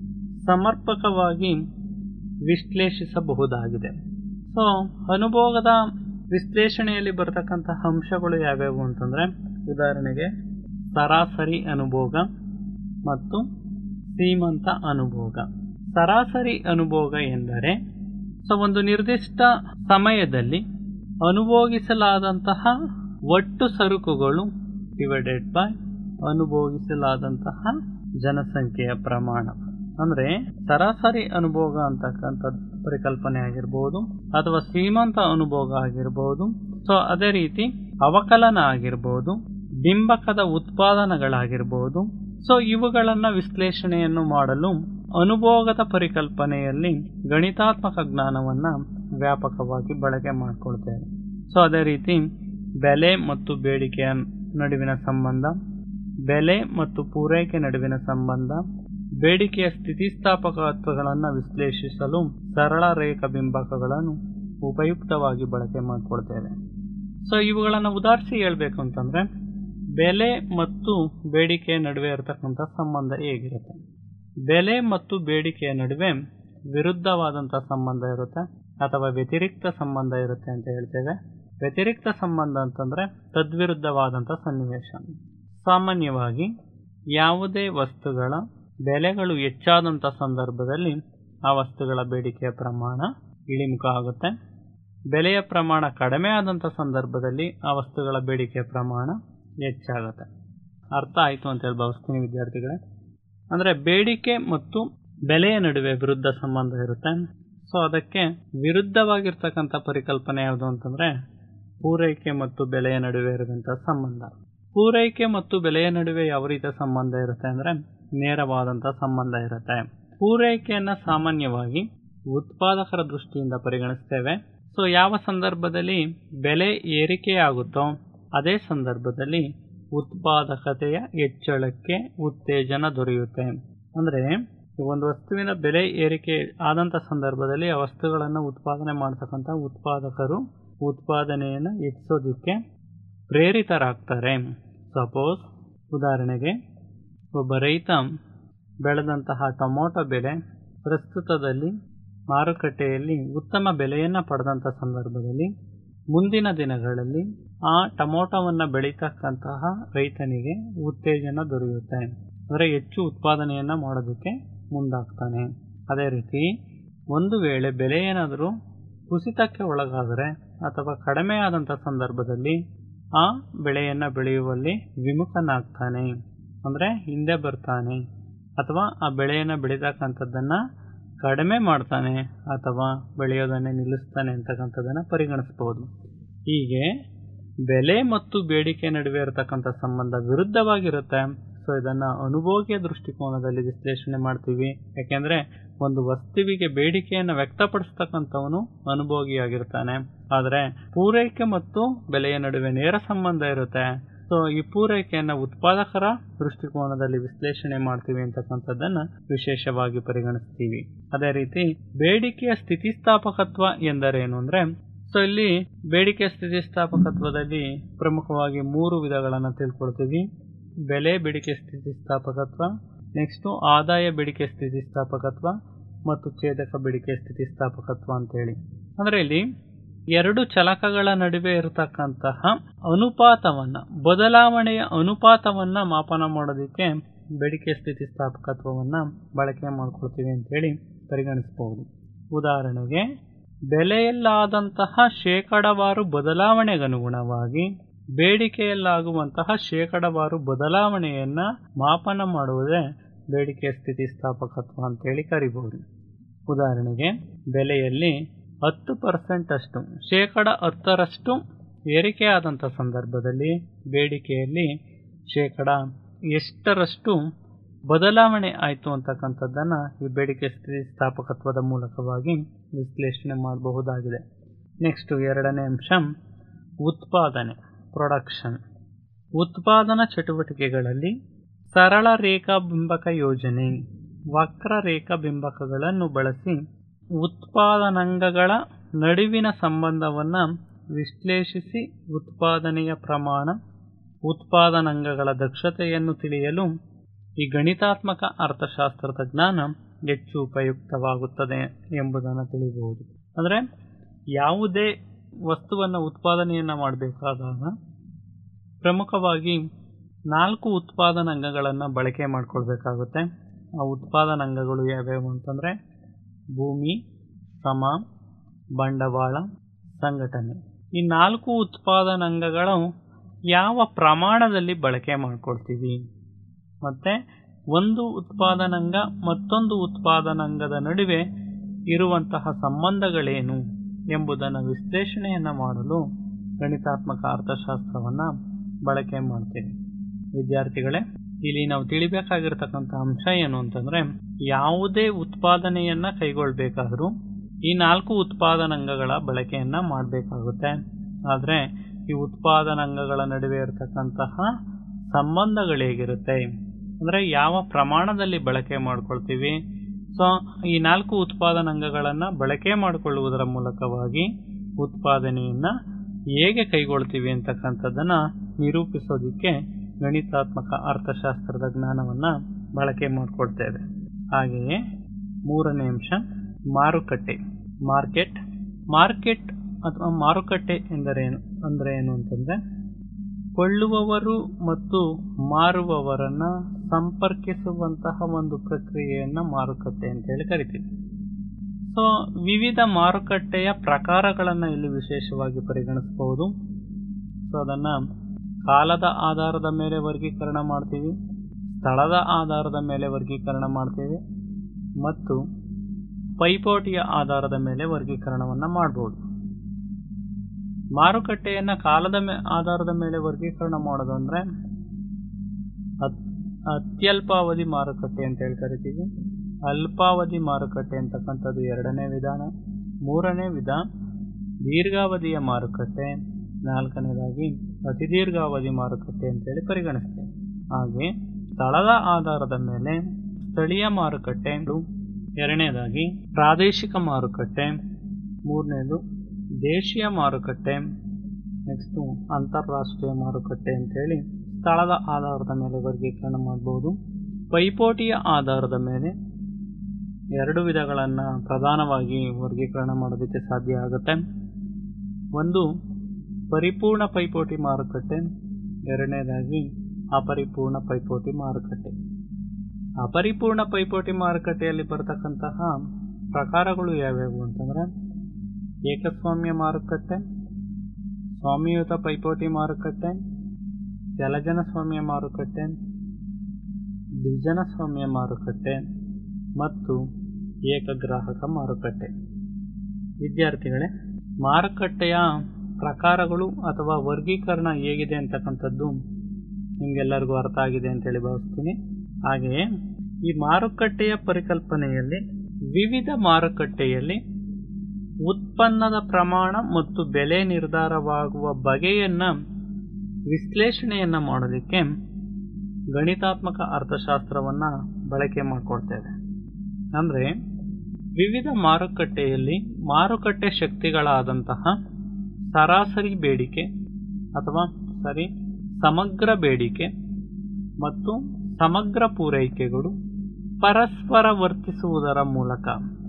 ಸಮರ್ಪಕವಾಗಿ ವಿಶ್ಲೇಷಿಸಬಹುದಾಗಿದೆ ಸೊ ಅನುಭೋಗದ ವಿಶ್ಲೇಷಣೆಯಲ್ಲಿ ಬರತಕ್ಕಂತಹ ಅಂಶಗಳು ಯಾವ್ಯಾವು ಅಂತಂದ್ರೆ ಉದಾಹರಣೆಗೆ ಸರಾಸರಿ ಅನುಭೋಗ ಮತ್ತು ಸೀಮಂತ ಅನುಭೋಗ ಸರಾಸರಿ ಅನುಭೋಗ ಎಂದರೆ ಸೊ ಒಂದು ನಿರ್ದಿಷ್ಟ ಸಮಯದಲ್ಲಿ ಅನುಭೋಗಿಸಲಾದಂತಹ ಒಟ್ಟು ಸರಕುಗಳು ಡಿವೈಡೆಡ್ ಬೈ ಅನುಭೋಗಿಸಲಾದಂತಹ ಜನಸಂಖ್ಯೆಯ ಪ್ರಮಾಣ ಅಂದ್ರೆ ಸರಾಸರಿ ಅನುಭೋಗ ಅಂತಕ್ಕಂಥ ಪರಿಕಲ್ಪನೆ ಆಗಿರ್ಬೋದು ಅಥವಾ ಸೀಮಂತ ಅನುಭೋಗ ಆಗಿರ್ಬೋದು ಸೊ ಅದೇ ರೀತಿ ಅವಕಲನ ಆಗಿರ್ಬೋದು ಬಿಂಬಕದ ಉತ್ಪಾದನೆಗಳಾಗಿರ್ಬೋದು ಸೊ ಇವುಗಳನ್ನ ವಿಶ್ಲೇಷಣೆಯನ್ನು ಮಾಡಲು ಅನುಭೋಗದ ಪರಿಕಲ್ಪನೆಯಲ್ಲಿ ಗಣಿತಾತ್ಮಕ ಜ್ಞಾನವನ್ನ ವ್ಯಾಪಕವಾಗಿ ಬಳಕೆ ಮಾಡಿಕೊಳ್ತೇವೆ ಸೊ ಅದೇ ರೀತಿ ಬೆಲೆ ಮತ್ತು ಬೇಡಿಕೆಯ ನಡುವಿನ ಸಂಬಂಧ ಬೆಲೆ ಮತ್ತು ಪೂರೈಕೆ ನಡುವಿನ ಸಂಬಂಧ ಬೇಡಿಕೆಯ ಸ್ಥಿತಿಸ್ಥಾಪಕತ್ವಗಳನ್ನು ವಿಶ್ಲೇಷಿಸಲು ಸರಳ ರೇಖಾ ಬಿಂಬಕಗಳನ್ನು ಉಪಯುಕ್ತವಾಗಿ ಬಳಕೆ ಮಾಡಿಕೊಳ್ತೇವೆ ಸೊ ಇವುಗಳನ್ನು ಉದಾಹರಿಸಿ ಹೇಳ್ಬೇಕು ಅಂತಂದ್ರೆ ಬೆಲೆ ಮತ್ತು ಬೇಡಿಕೆಯ ನಡುವೆ ಇರತಕ್ಕಂಥ ಸಂಬಂಧ ಹೇಗಿರುತ್ತೆ ಬೆಲೆ ಮತ್ತು ಬೇಡಿಕೆಯ ನಡುವೆ ವಿರುದ್ಧವಾದಂಥ ಸಂಬಂಧ ಇರುತ್ತೆ ಅಥವಾ ವ್ಯತಿರಿಕ್ತ ಸಂಬಂಧ ಇರುತ್ತೆ ಅಂತ ಹೇಳ್ತೇವೆ ವ್ಯತಿರಿಕ್ತ ಸಂಬಂಧ ಅಂತಂದ್ರೆ ತದ್ವಿರುದ್ಧವಾದಂಥ ಸನ್ನಿವೇಶ ಸಾಮಾನ್ಯವಾಗಿ ಯಾವುದೇ ವಸ್ತುಗಳ ಬೆಲೆಗಳು ಹೆಚ್ಚಾದಂಥ ಸಂದರ್ಭದಲ್ಲಿ ಆ ವಸ್ತುಗಳ ಬೇಡಿಕೆಯ ಪ್ರಮಾಣ ಇಳಿಮುಖ ಆಗುತ್ತೆ ಬೆಲೆಯ ಪ್ರಮಾಣ ಕಡಿಮೆ ಆದಂಥ ಸಂದರ್ಭದಲ್ಲಿ ಆ ವಸ್ತುಗಳ ಬೇಡಿಕೆಯ ಪ್ರಮಾಣ ಹೆಚ್ಚಾಗುತ್ತೆ ಅರ್ಥ ಆಯಿತು ಅಂತ ಹೇಳಿ ಭಾವಿಸ್ತೀನಿ ವಿದ್ಯಾರ್ಥಿಗಳೇ ಅಂದರೆ ಬೇಡಿಕೆ ಮತ್ತು ಬೆಲೆಯ ನಡುವೆ ವಿರುದ್ಧ ಸಂಬಂಧ ಇರುತ್ತೆ ಸೊ ಅದಕ್ಕೆ ವಿರುದ್ಧವಾಗಿರ್ತಕ್ಕಂಥ ಪರಿಕಲ್ಪನೆ ಯಾವುದು ಅಂತಂದರೆ ಪೂರೈಕೆ ಮತ್ತು ಬೆಲೆಯ ನಡುವೆ ಇರುವಂಥ ಸಂಬಂಧ ಪೂರೈಕೆ ಮತ್ತು ಬೆಲೆಯ ನಡುವೆ ಯಾವ ರೀತಿಯ ಸಂಬಂಧ ಇರುತ್ತೆ ಅಂದರೆ ನೇರವಾದಂಥ ಸಂಬಂಧ ಇರುತ್ತೆ ಪೂರೈಕೆಯನ್ನು ಸಾಮಾನ್ಯವಾಗಿ ಉತ್ಪಾದಕರ ದೃಷ್ಟಿಯಿಂದ ಪರಿಗಣಿಸ್ತೇವೆ ಸೊ ಯಾವ ಸಂದರ್ಭದಲ್ಲಿ ಬೆಲೆ ಏರಿಕೆಯಾಗುತ್ತೋ ಅದೇ ಸಂದರ್ಭದಲ್ಲಿ ಉತ್ಪಾದಕತೆಯ ಹೆಚ್ಚಳಕ್ಕೆ ಉತ್ತೇಜನ ದೊರೆಯುತ್ತೆ ಅಂದರೆ ಒಂದು ವಸ್ತುವಿನ ಬೆಲೆ ಏರಿಕೆ ಆದಂಥ ಸಂದರ್ಭದಲ್ಲಿ ಆ ವಸ್ತುಗಳನ್ನು ಉತ್ಪಾದನೆ ಮಾಡ್ತಕ್ಕಂಥ ಉತ್ಪಾದಕರು ಉತ್ಪಾದನೆಯನ್ನು ಹೆಚ್ಚಿಸೋದಕ್ಕೆ ಪ್ರೇರಿತರಾಗ್ತಾರೆ ಸಪೋಸ್ ಉದಾಹರಣೆಗೆ ಒಬ್ಬ ರೈತ ಬೆಳೆದಂತಹ ಟೊಮೊಟೊ ಬೆಲೆ ಪ್ರಸ್ತುತದಲ್ಲಿ ಮಾರುಕಟ್ಟೆಯಲ್ಲಿ ಉತ್ತಮ ಬೆಲೆಯನ್ನು ಪಡೆದಂಥ ಸಂದರ್ಭದಲ್ಲಿ ಮುಂದಿನ ದಿನಗಳಲ್ಲಿ ಆ ಟೊಮೊಟೊವನ್ನು ಬೆಳೀತಕ್ಕಂತಹ ರೈತನಿಗೆ ಉತ್ತೇಜನ ದೊರೆಯುತ್ತೆ ಅಂದರೆ ಹೆಚ್ಚು ಉತ್ಪಾದನೆಯನ್ನು ಮಾಡೋದಕ್ಕೆ ಮುಂದಾಗ್ತಾನೆ ಅದೇ ರೀತಿ ಒಂದು ವೇಳೆ ಬೆಲೆ ಏನಾದರೂ ಕುಸಿತಕ್ಕೆ ಒಳಗಾದರೆ ಅಥವಾ ಕಡಿಮೆ ಆದಂಥ ಸಂದರ್ಭದಲ್ಲಿ ಆ ಬೆಳೆಯನ್ನು ಬೆಳೆಯುವಲ್ಲಿ ವಿಮುಖನಾಗ್ತಾನೆ ಅಂದರೆ ಹಿಂದೆ ಬರ್ತಾನೆ ಅಥವಾ ಆ ಬೆಳೆಯನ್ನು ಬೆಳೀತಕ್ಕಂಥದ್ದನ್ನು ಕಡಿಮೆ ಮಾಡ್ತಾನೆ ಅಥವಾ ಬೆಳೆಯೋದನ್ನೇ ನಿಲ್ಲಿಸ್ತಾನೆ ಅಂತಕ್ಕಂಥದ್ದನ್ನು ಪರಿಗಣಿಸ್ಬೋದು ಹೀಗೆ ಬೆಲೆ ಮತ್ತು ಬೇಡಿಕೆ ನಡುವೆ ಇರತಕ್ಕಂಥ ಸಂಬಂಧ ವಿರುದ್ಧವಾಗಿರುತ್ತೆ ಸೊ ಇದನ್ನು ಅನುಭೋಗಿಯ ದೃಷ್ಟಿಕೋನದಲ್ಲಿ ವಿಶ್ಲೇಷಣೆ ಮಾಡ್ತೀವಿ ಯಾಕೆಂದರೆ ಒಂದು ವಸ್ತುವಿಗೆ ಬೇಡಿಕೆಯನ್ನು ವ್ಯಕ್ತಪಡಿಸ್ತಕ್ಕಂಥವನು ಅನುಭೋಗಿಯಾಗಿರ್ತಾನೆ ಆದರೆ ಪೂರೈಕೆ ಮತ್ತು ಬೆಲೆಯ ನಡುವೆ ನೇರ ಸಂಬಂಧ ಇರುತ್ತೆ ಸೊ ಈ ಪೂರೈಕೆಯನ್ನು ಉತ್ಪಾದಕರ ದೃಷ್ಟಿಕೋನದಲ್ಲಿ ವಿಶ್ಲೇಷಣೆ ಮಾಡ್ತೀವಿ ಅಂತಕ್ಕಂಥದ್ದನ್ನು ವಿಶೇಷವಾಗಿ ಪರಿಗಣಿಸ್ತೀವಿ ಅದೇ ರೀತಿ ಬೇಡಿಕೆಯ ಸ್ಥಿತಿಸ್ಥಾಪಕತ್ವ ಎಂದರೇನು ಅಂದರೆ ಸೊ ಇಲ್ಲಿ ಬೇಡಿಕೆ ಸ್ಥಿತಿಸ್ಥಾಪಕತ್ವದಲ್ಲಿ ಪ್ರಮುಖವಾಗಿ ಮೂರು ವಿಧಗಳನ್ನು ತಿಳ್ಕೊಳ್ತೀವಿ ಬೆಲೆ ಬೇಡಿಕೆ ಸ್ಥಿತಿಸ್ಥಾಪಕತ್ವ ನೆಕ್ಸ್ಟು ಆದಾಯ ಬೇಡಿಕೆ ಸ್ಥಿತಿಸ್ಥಾಪಕತ್ವ ಮತ್ತು ಛೇದಕ ಬೇಡಿಕೆ ಸ್ಥಿತಿಸ್ಥಾಪಕತ್ವ ಅಂತೇಳಿ ಅಂದರೆ ಇಲ್ಲಿ ಎರಡು ಚಲಕಗಳ ನಡುವೆ ಇರತಕ್ಕಂತಹ ಅನುಪಾತವನ್ನ ಬದಲಾವಣೆಯ ಅನುಪಾತವನ್ನ ಮಾಪನ ಮಾಡೋದಕ್ಕೆ ಬೇಡಿಕೆ ಸ್ಥಿತಿಸ್ಥಾಪಕತ್ವವನ್ನ ಬಳಕೆ ಮಾಡ್ಕೊಳ್ತೀವಿ ಅಂತೇಳಿ ಪರಿಗಣಿಸಬಹುದು ಉದಾಹರಣೆಗೆ ಬೆಲೆಯಲ್ಲಾದಂತಹ ಶೇಕಡವಾರು ಬದಲಾವಣೆಗನುಗುಣವಾಗಿ ಬೇಡಿಕೆಯಲ್ಲಾಗುವಂತಹ ಶೇಕಡವಾರು ಬದಲಾವಣೆಯನ್ನ ಮಾಪನ ಮಾಡುವುದೇ ಬೇಡಿಕೆ ಸ್ಥಿತಿಸ್ಥಾಪಕತ್ವ ಅಂತೇಳಿ ಕರಿಬಹುದು ಉದಾಹರಣೆಗೆ ಬೆಲೆಯಲ್ಲಿ ಹತ್ತು ಪರ್ಸೆಂಟ್ ಅಷ್ಟು ಶೇಕಡ ಹತ್ತರಷ್ಟು ಏರಿಕೆಯಾದಂಥ ಸಂದರ್ಭದಲ್ಲಿ ಬೇಡಿಕೆಯಲ್ಲಿ ಶೇಕಡ ಎಷ್ಟರಷ್ಟು ಬದಲಾವಣೆ ಆಯಿತು ಅಂತಕ್ಕಂಥದ್ದನ್ನು ಈ ಬೇಡಿಕೆ ಸ್ಥಿತಿಸ್ಥಾಪಕತ್ವದ ಮೂಲಕವಾಗಿ ವಿಶ್ಲೇಷಣೆ ಮಾಡಬಹುದಾಗಿದೆ ನೆಕ್ಸ್ಟ್ ಎರಡನೇ ಅಂಶ ಉತ್ಪಾದನೆ ಪ್ರೊಡಕ್ಷನ್ ಉತ್ಪಾದನಾ ಚಟುವಟಿಕೆಗಳಲ್ಲಿ ಸರಳ ರೇಖಾ ಬಿಂಬಕ ಯೋಜನೆ ವಕ್ರ ರೇಖಾ ಬಿಂಬಕಗಳನ್ನು ಬಳಸಿ ಉತ್ಪಾದನಾಂಗಗಳ ನಡುವಿನ ಸಂಬಂಧವನ್ನು ವಿಶ್ಲೇಷಿಸಿ ಉತ್ಪಾದನೆಯ ಪ್ರಮಾಣ ಉತ್ಪಾದನಾಂಗಗಳ ದಕ್ಷತೆಯನ್ನು ತಿಳಿಯಲು ಈ ಗಣಿತಾತ್ಮಕ ಅರ್ಥಶಾಸ್ತ್ರದ ಜ್ಞಾನ ಹೆಚ್ಚು ಉಪಯುಕ್ತವಾಗುತ್ತದೆ ಎಂಬುದನ್ನು ತಿಳಿಯಬಹುದು ಅಂದರೆ ಯಾವುದೇ ವಸ್ತುವನ್ನು ಉತ್ಪಾದನೆಯನ್ನು ಮಾಡಬೇಕಾದಾಗ ಪ್ರಮುಖವಾಗಿ ನಾಲ್ಕು ಉತ್ಪಾದನಾಂಗಗಳನ್ನು ಬಳಕೆ ಮಾಡಿಕೊಳ್ಬೇಕಾಗುತ್ತೆ ಆ ಉತ್ಪಾದನಾಂಗಗಳು ಯಾವ್ಯಾವು ಅಂತಂದರೆ ಭೂಮಿ ಶ್ರಮ ಬಂಡವಾಳ ಸಂಘಟನೆ ಈ ನಾಲ್ಕು ಉತ್ಪಾದನಾಂಗಗಳು ಯಾವ ಪ್ರಮಾಣದಲ್ಲಿ ಬಳಕೆ ಮಾಡ್ಕೊಳ್ತೀವಿ ಮತ್ತು ಒಂದು ಉತ್ಪಾದನಾಂಗ ಮತ್ತೊಂದು ಉತ್ಪಾದನಾಂಗದ ನಡುವೆ ಇರುವಂತಹ ಸಂಬಂಧಗಳೇನು ಎಂಬುದನ್ನು ವಿಶ್ಲೇಷಣೆಯನ್ನು ಮಾಡಲು ಗಣಿತಾತ್ಮಕ ಅರ್ಥಶಾಸ್ತ್ರವನ್ನು ಬಳಕೆ ಮಾಡ್ತೇವೆ ವಿದ್ಯಾರ್ಥಿಗಳೇ ಇಲ್ಲಿ ನಾವು ತಿಳಿಬೇಕಾಗಿರ್ತಕ್ಕಂಥ ಅಂಶ ಏನು ಅಂತಂದ್ರೆ ಯಾವುದೇ ಉತ್ಪಾದನೆಯನ್ನ ಕೈಗೊಳ್ಬೇಕಾದ್ರೂ ಈ ನಾಲ್ಕು ಉತ್ಪಾದನಾಂಗಗಳ ಬಳಕೆಯನ್ನ ಮಾಡಬೇಕಾಗುತ್ತೆ ಆದರೆ ಈ ಉತ್ಪಾದನಾಂಗಗಳ ನಡುವೆ ಇರತಕ್ಕಂತಹ ಸಂಬಂಧಗಳು ಹೇಗಿರುತ್ತೆ ಅಂದರೆ ಯಾವ ಪ್ರಮಾಣದಲ್ಲಿ ಬಳಕೆ ಮಾಡ್ಕೊಳ್ತೀವಿ ಸೊ ಈ ನಾಲ್ಕು ಉತ್ಪಾದನಾಂಗಗಳನ್ನು ಬಳಕೆ ಮಾಡಿಕೊಳ್ಳುವುದರ ಮೂಲಕವಾಗಿ ಉತ್ಪಾದನೆಯನ್ನು ಹೇಗೆ ಕೈಗೊಳ್ತೀವಿ ಅಂತಕ್ಕಂಥದ್ದನ್ನು ನಿರೂಪಿಸೋದಕ್ಕೆ ಗಣಿತಾತ್ಮಕ ಅರ್ಥಶಾಸ್ತ್ರದ ಜ್ಞಾನವನ್ನು ಬಳಕೆ ಮಾಡಿಕೊಳ್ತೇವೆ ಹಾಗೆಯೇ ಮೂರನೇ ಅಂಶ ಮಾರುಕಟ್ಟೆ ಮಾರ್ಕೆಟ್ ಮಾರ್ಕೆಟ್ ಅಥವಾ ಮಾರುಕಟ್ಟೆ ಎಂದರೇನು ಅಂದರೆ ಏನು ಅಂತಂದರೆ ಕೊಳ್ಳುವವರು ಮತ್ತು ಮಾರುವವರನ್ನು ಸಂಪರ್ಕಿಸುವಂತಹ ಒಂದು ಪ್ರಕ್ರಿಯೆಯನ್ನು ಮಾರುಕಟ್ಟೆ ಅಂತೇಳಿ ಕರಿತೀವಿ ಸೊ ವಿವಿಧ ಮಾರುಕಟ್ಟೆಯ ಪ್ರಕಾರಗಳನ್ನು ಇಲ್ಲಿ ವಿಶೇಷವಾಗಿ ಪರಿಗಣಿಸಬಹುದು ಸೊ ಅದನ್ನು ಕಾಲದ ಆಧಾರದ ಮೇಲೆ ವರ್ಗೀಕರಣ ಮಾಡ್ತೀವಿ ಸ್ಥಳದ ಆಧಾರದ ಮೇಲೆ ವರ್ಗೀಕರಣ ಮಾಡ್ತೀವಿ ಮತ್ತು ಪೈಪೋಟಿಯ ಆಧಾರದ ಮೇಲೆ ವರ್ಗೀಕರಣವನ್ನು ಮಾಡ್ಬೋದು ಮಾರುಕಟ್ಟೆಯನ್ನು ಕಾಲದ ಮೇ ಆಧಾರದ ಮೇಲೆ ವರ್ಗೀಕರಣ ಮಾಡೋದು ಅಂದರೆ ಅತ್ ಅತ್ಯಲ್ಪಾವಧಿ ಮಾರುಕಟ್ಟೆ ಅಂತ ಹೇಳಿ ಕರಿತೀವಿ ಅಲ್ಪಾವಧಿ ಮಾರುಕಟ್ಟೆ ಅಂತಕ್ಕಂಥದ್ದು ಎರಡನೇ ವಿಧಾನ ಮೂರನೇ ವಿಧ ದೀರ್ಘಾವಧಿಯ ಮಾರುಕಟ್ಟೆ ನಾಲ್ಕನೇದಾಗಿ ಅತಿ ದೀರ್ಘಾವಧಿ ಮಾರುಕಟ್ಟೆ ಅಂತೇಳಿ ಪರಿಗಣಿಸ್ತೇವೆ ಹಾಗೆ ಸ್ಥಳದ ಆಧಾರದ ಮೇಲೆ ಸ್ಥಳೀಯ ಮಾರುಕಟ್ಟೆ ಎರಡನೇದಾಗಿ ಪ್ರಾದೇಶಿಕ ಮಾರುಕಟ್ಟೆ ಮೂರನೇದು ದೇಶೀಯ ಮಾರುಕಟ್ಟೆ ನೆಕ್ಸ್ಟು ಅಂತಾರಾಷ್ಟ್ರೀಯ ಮಾರುಕಟ್ಟೆ ಅಂತೇಳಿ ಸ್ಥಳದ ಆಧಾರದ ಮೇಲೆ ವರ್ಗೀಕರಣ ಮಾಡಬಹುದು ಪೈಪೋಟಿಯ ಆಧಾರದ ಮೇಲೆ ಎರಡು ವಿಧಗಳನ್ನು ಪ್ರಧಾನವಾಗಿ ವರ್ಗೀಕರಣ ಮಾಡೋದಕ್ಕೆ ಸಾಧ್ಯ ಆಗುತ್ತೆ ಒಂದು ಪರಿಪೂರ್ಣ ಪೈಪೋಟಿ ಮಾರುಕಟ್ಟೆ ಎರಡನೇದಾಗಿ ಅಪರಿಪೂರ್ಣ ಪೈಪೋಟಿ ಮಾರುಕಟ್ಟೆ ಅಪರಿಪೂರ್ಣ ಪೈಪೋಟಿ ಮಾರುಕಟ್ಟೆಯಲ್ಲಿ ಬರತಕ್ಕಂತಹ ಪ್ರಕಾರಗಳು ಯಾವ್ಯಾವು ಅಂತಂದರೆ ಏಕಸ್ವಾಮ್ಯ ಮಾರುಕಟ್ಟೆ ಸ್ವಾಮಿಯುತ ಪೈಪೋಟಿ ಮಾರುಕಟ್ಟೆ ಜಲಜನ ಸ್ವಾಮ್ಯ ಮಾರುಕಟ್ಟೆ ದ್ವಿಜನ ಸ್ವಾಮ್ಯ ಮಾರುಕಟ್ಟೆ ಮತ್ತು ಏಕಗ್ರಾಹಕ ಮಾರುಕಟ್ಟೆ ವಿದ್ಯಾರ್ಥಿಗಳೇ ಮಾರುಕಟ್ಟೆಯ ಪ್ರಕಾರಗಳು ಅಥವಾ ವರ್ಗೀಕರಣ ಹೇಗಿದೆ ಅಂತಕ್ಕಂಥದ್ದು ನಿಮಗೆಲ್ಲರಿಗೂ ಅರ್ಥ ಆಗಿದೆ ಅಂತೇಳಿ ಭಾವಿಸ್ತೀನಿ ಹಾಗೆಯೇ ಈ ಮಾರುಕಟ್ಟೆಯ ಪರಿಕಲ್ಪನೆಯಲ್ಲಿ ವಿವಿಧ ಮಾರುಕಟ್ಟೆಯಲ್ಲಿ ಉತ್ಪನ್ನದ ಪ್ರಮಾಣ ಮತ್ತು ಬೆಲೆ ನಿರ್ಧಾರವಾಗುವ ಬಗೆಯನ್ನು ವಿಶ್ಲೇಷಣೆಯನ್ನು ಮಾಡೋದಕ್ಕೆ ಗಣಿತಾತ್ಮಕ ಅರ್ಥಶಾಸ್ತ್ರವನ್ನು ಬಳಕೆ ಮಾಡಿಕೊಳ್ತೇವೆ ಅಂದರೆ ವಿವಿಧ ಮಾರುಕಟ್ಟೆಯಲ್ಲಿ ಮಾರುಕಟ್ಟೆ ಶಕ್ತಿಗಳಾದಂತಹ ಸರಾಸರಿ ಬೇಡಿಕೆ ಅಥವಾ ಸರಿ ಸಮಗ್ರ ಬೇಡಿಕೆ ಮತ್ತು ಸಮಗ್ರ ಪೂರೈಕೆಗಳು ಪರಸ್ಪರ ವರ್ತಿಸುವುದರ ಮೂಲಕ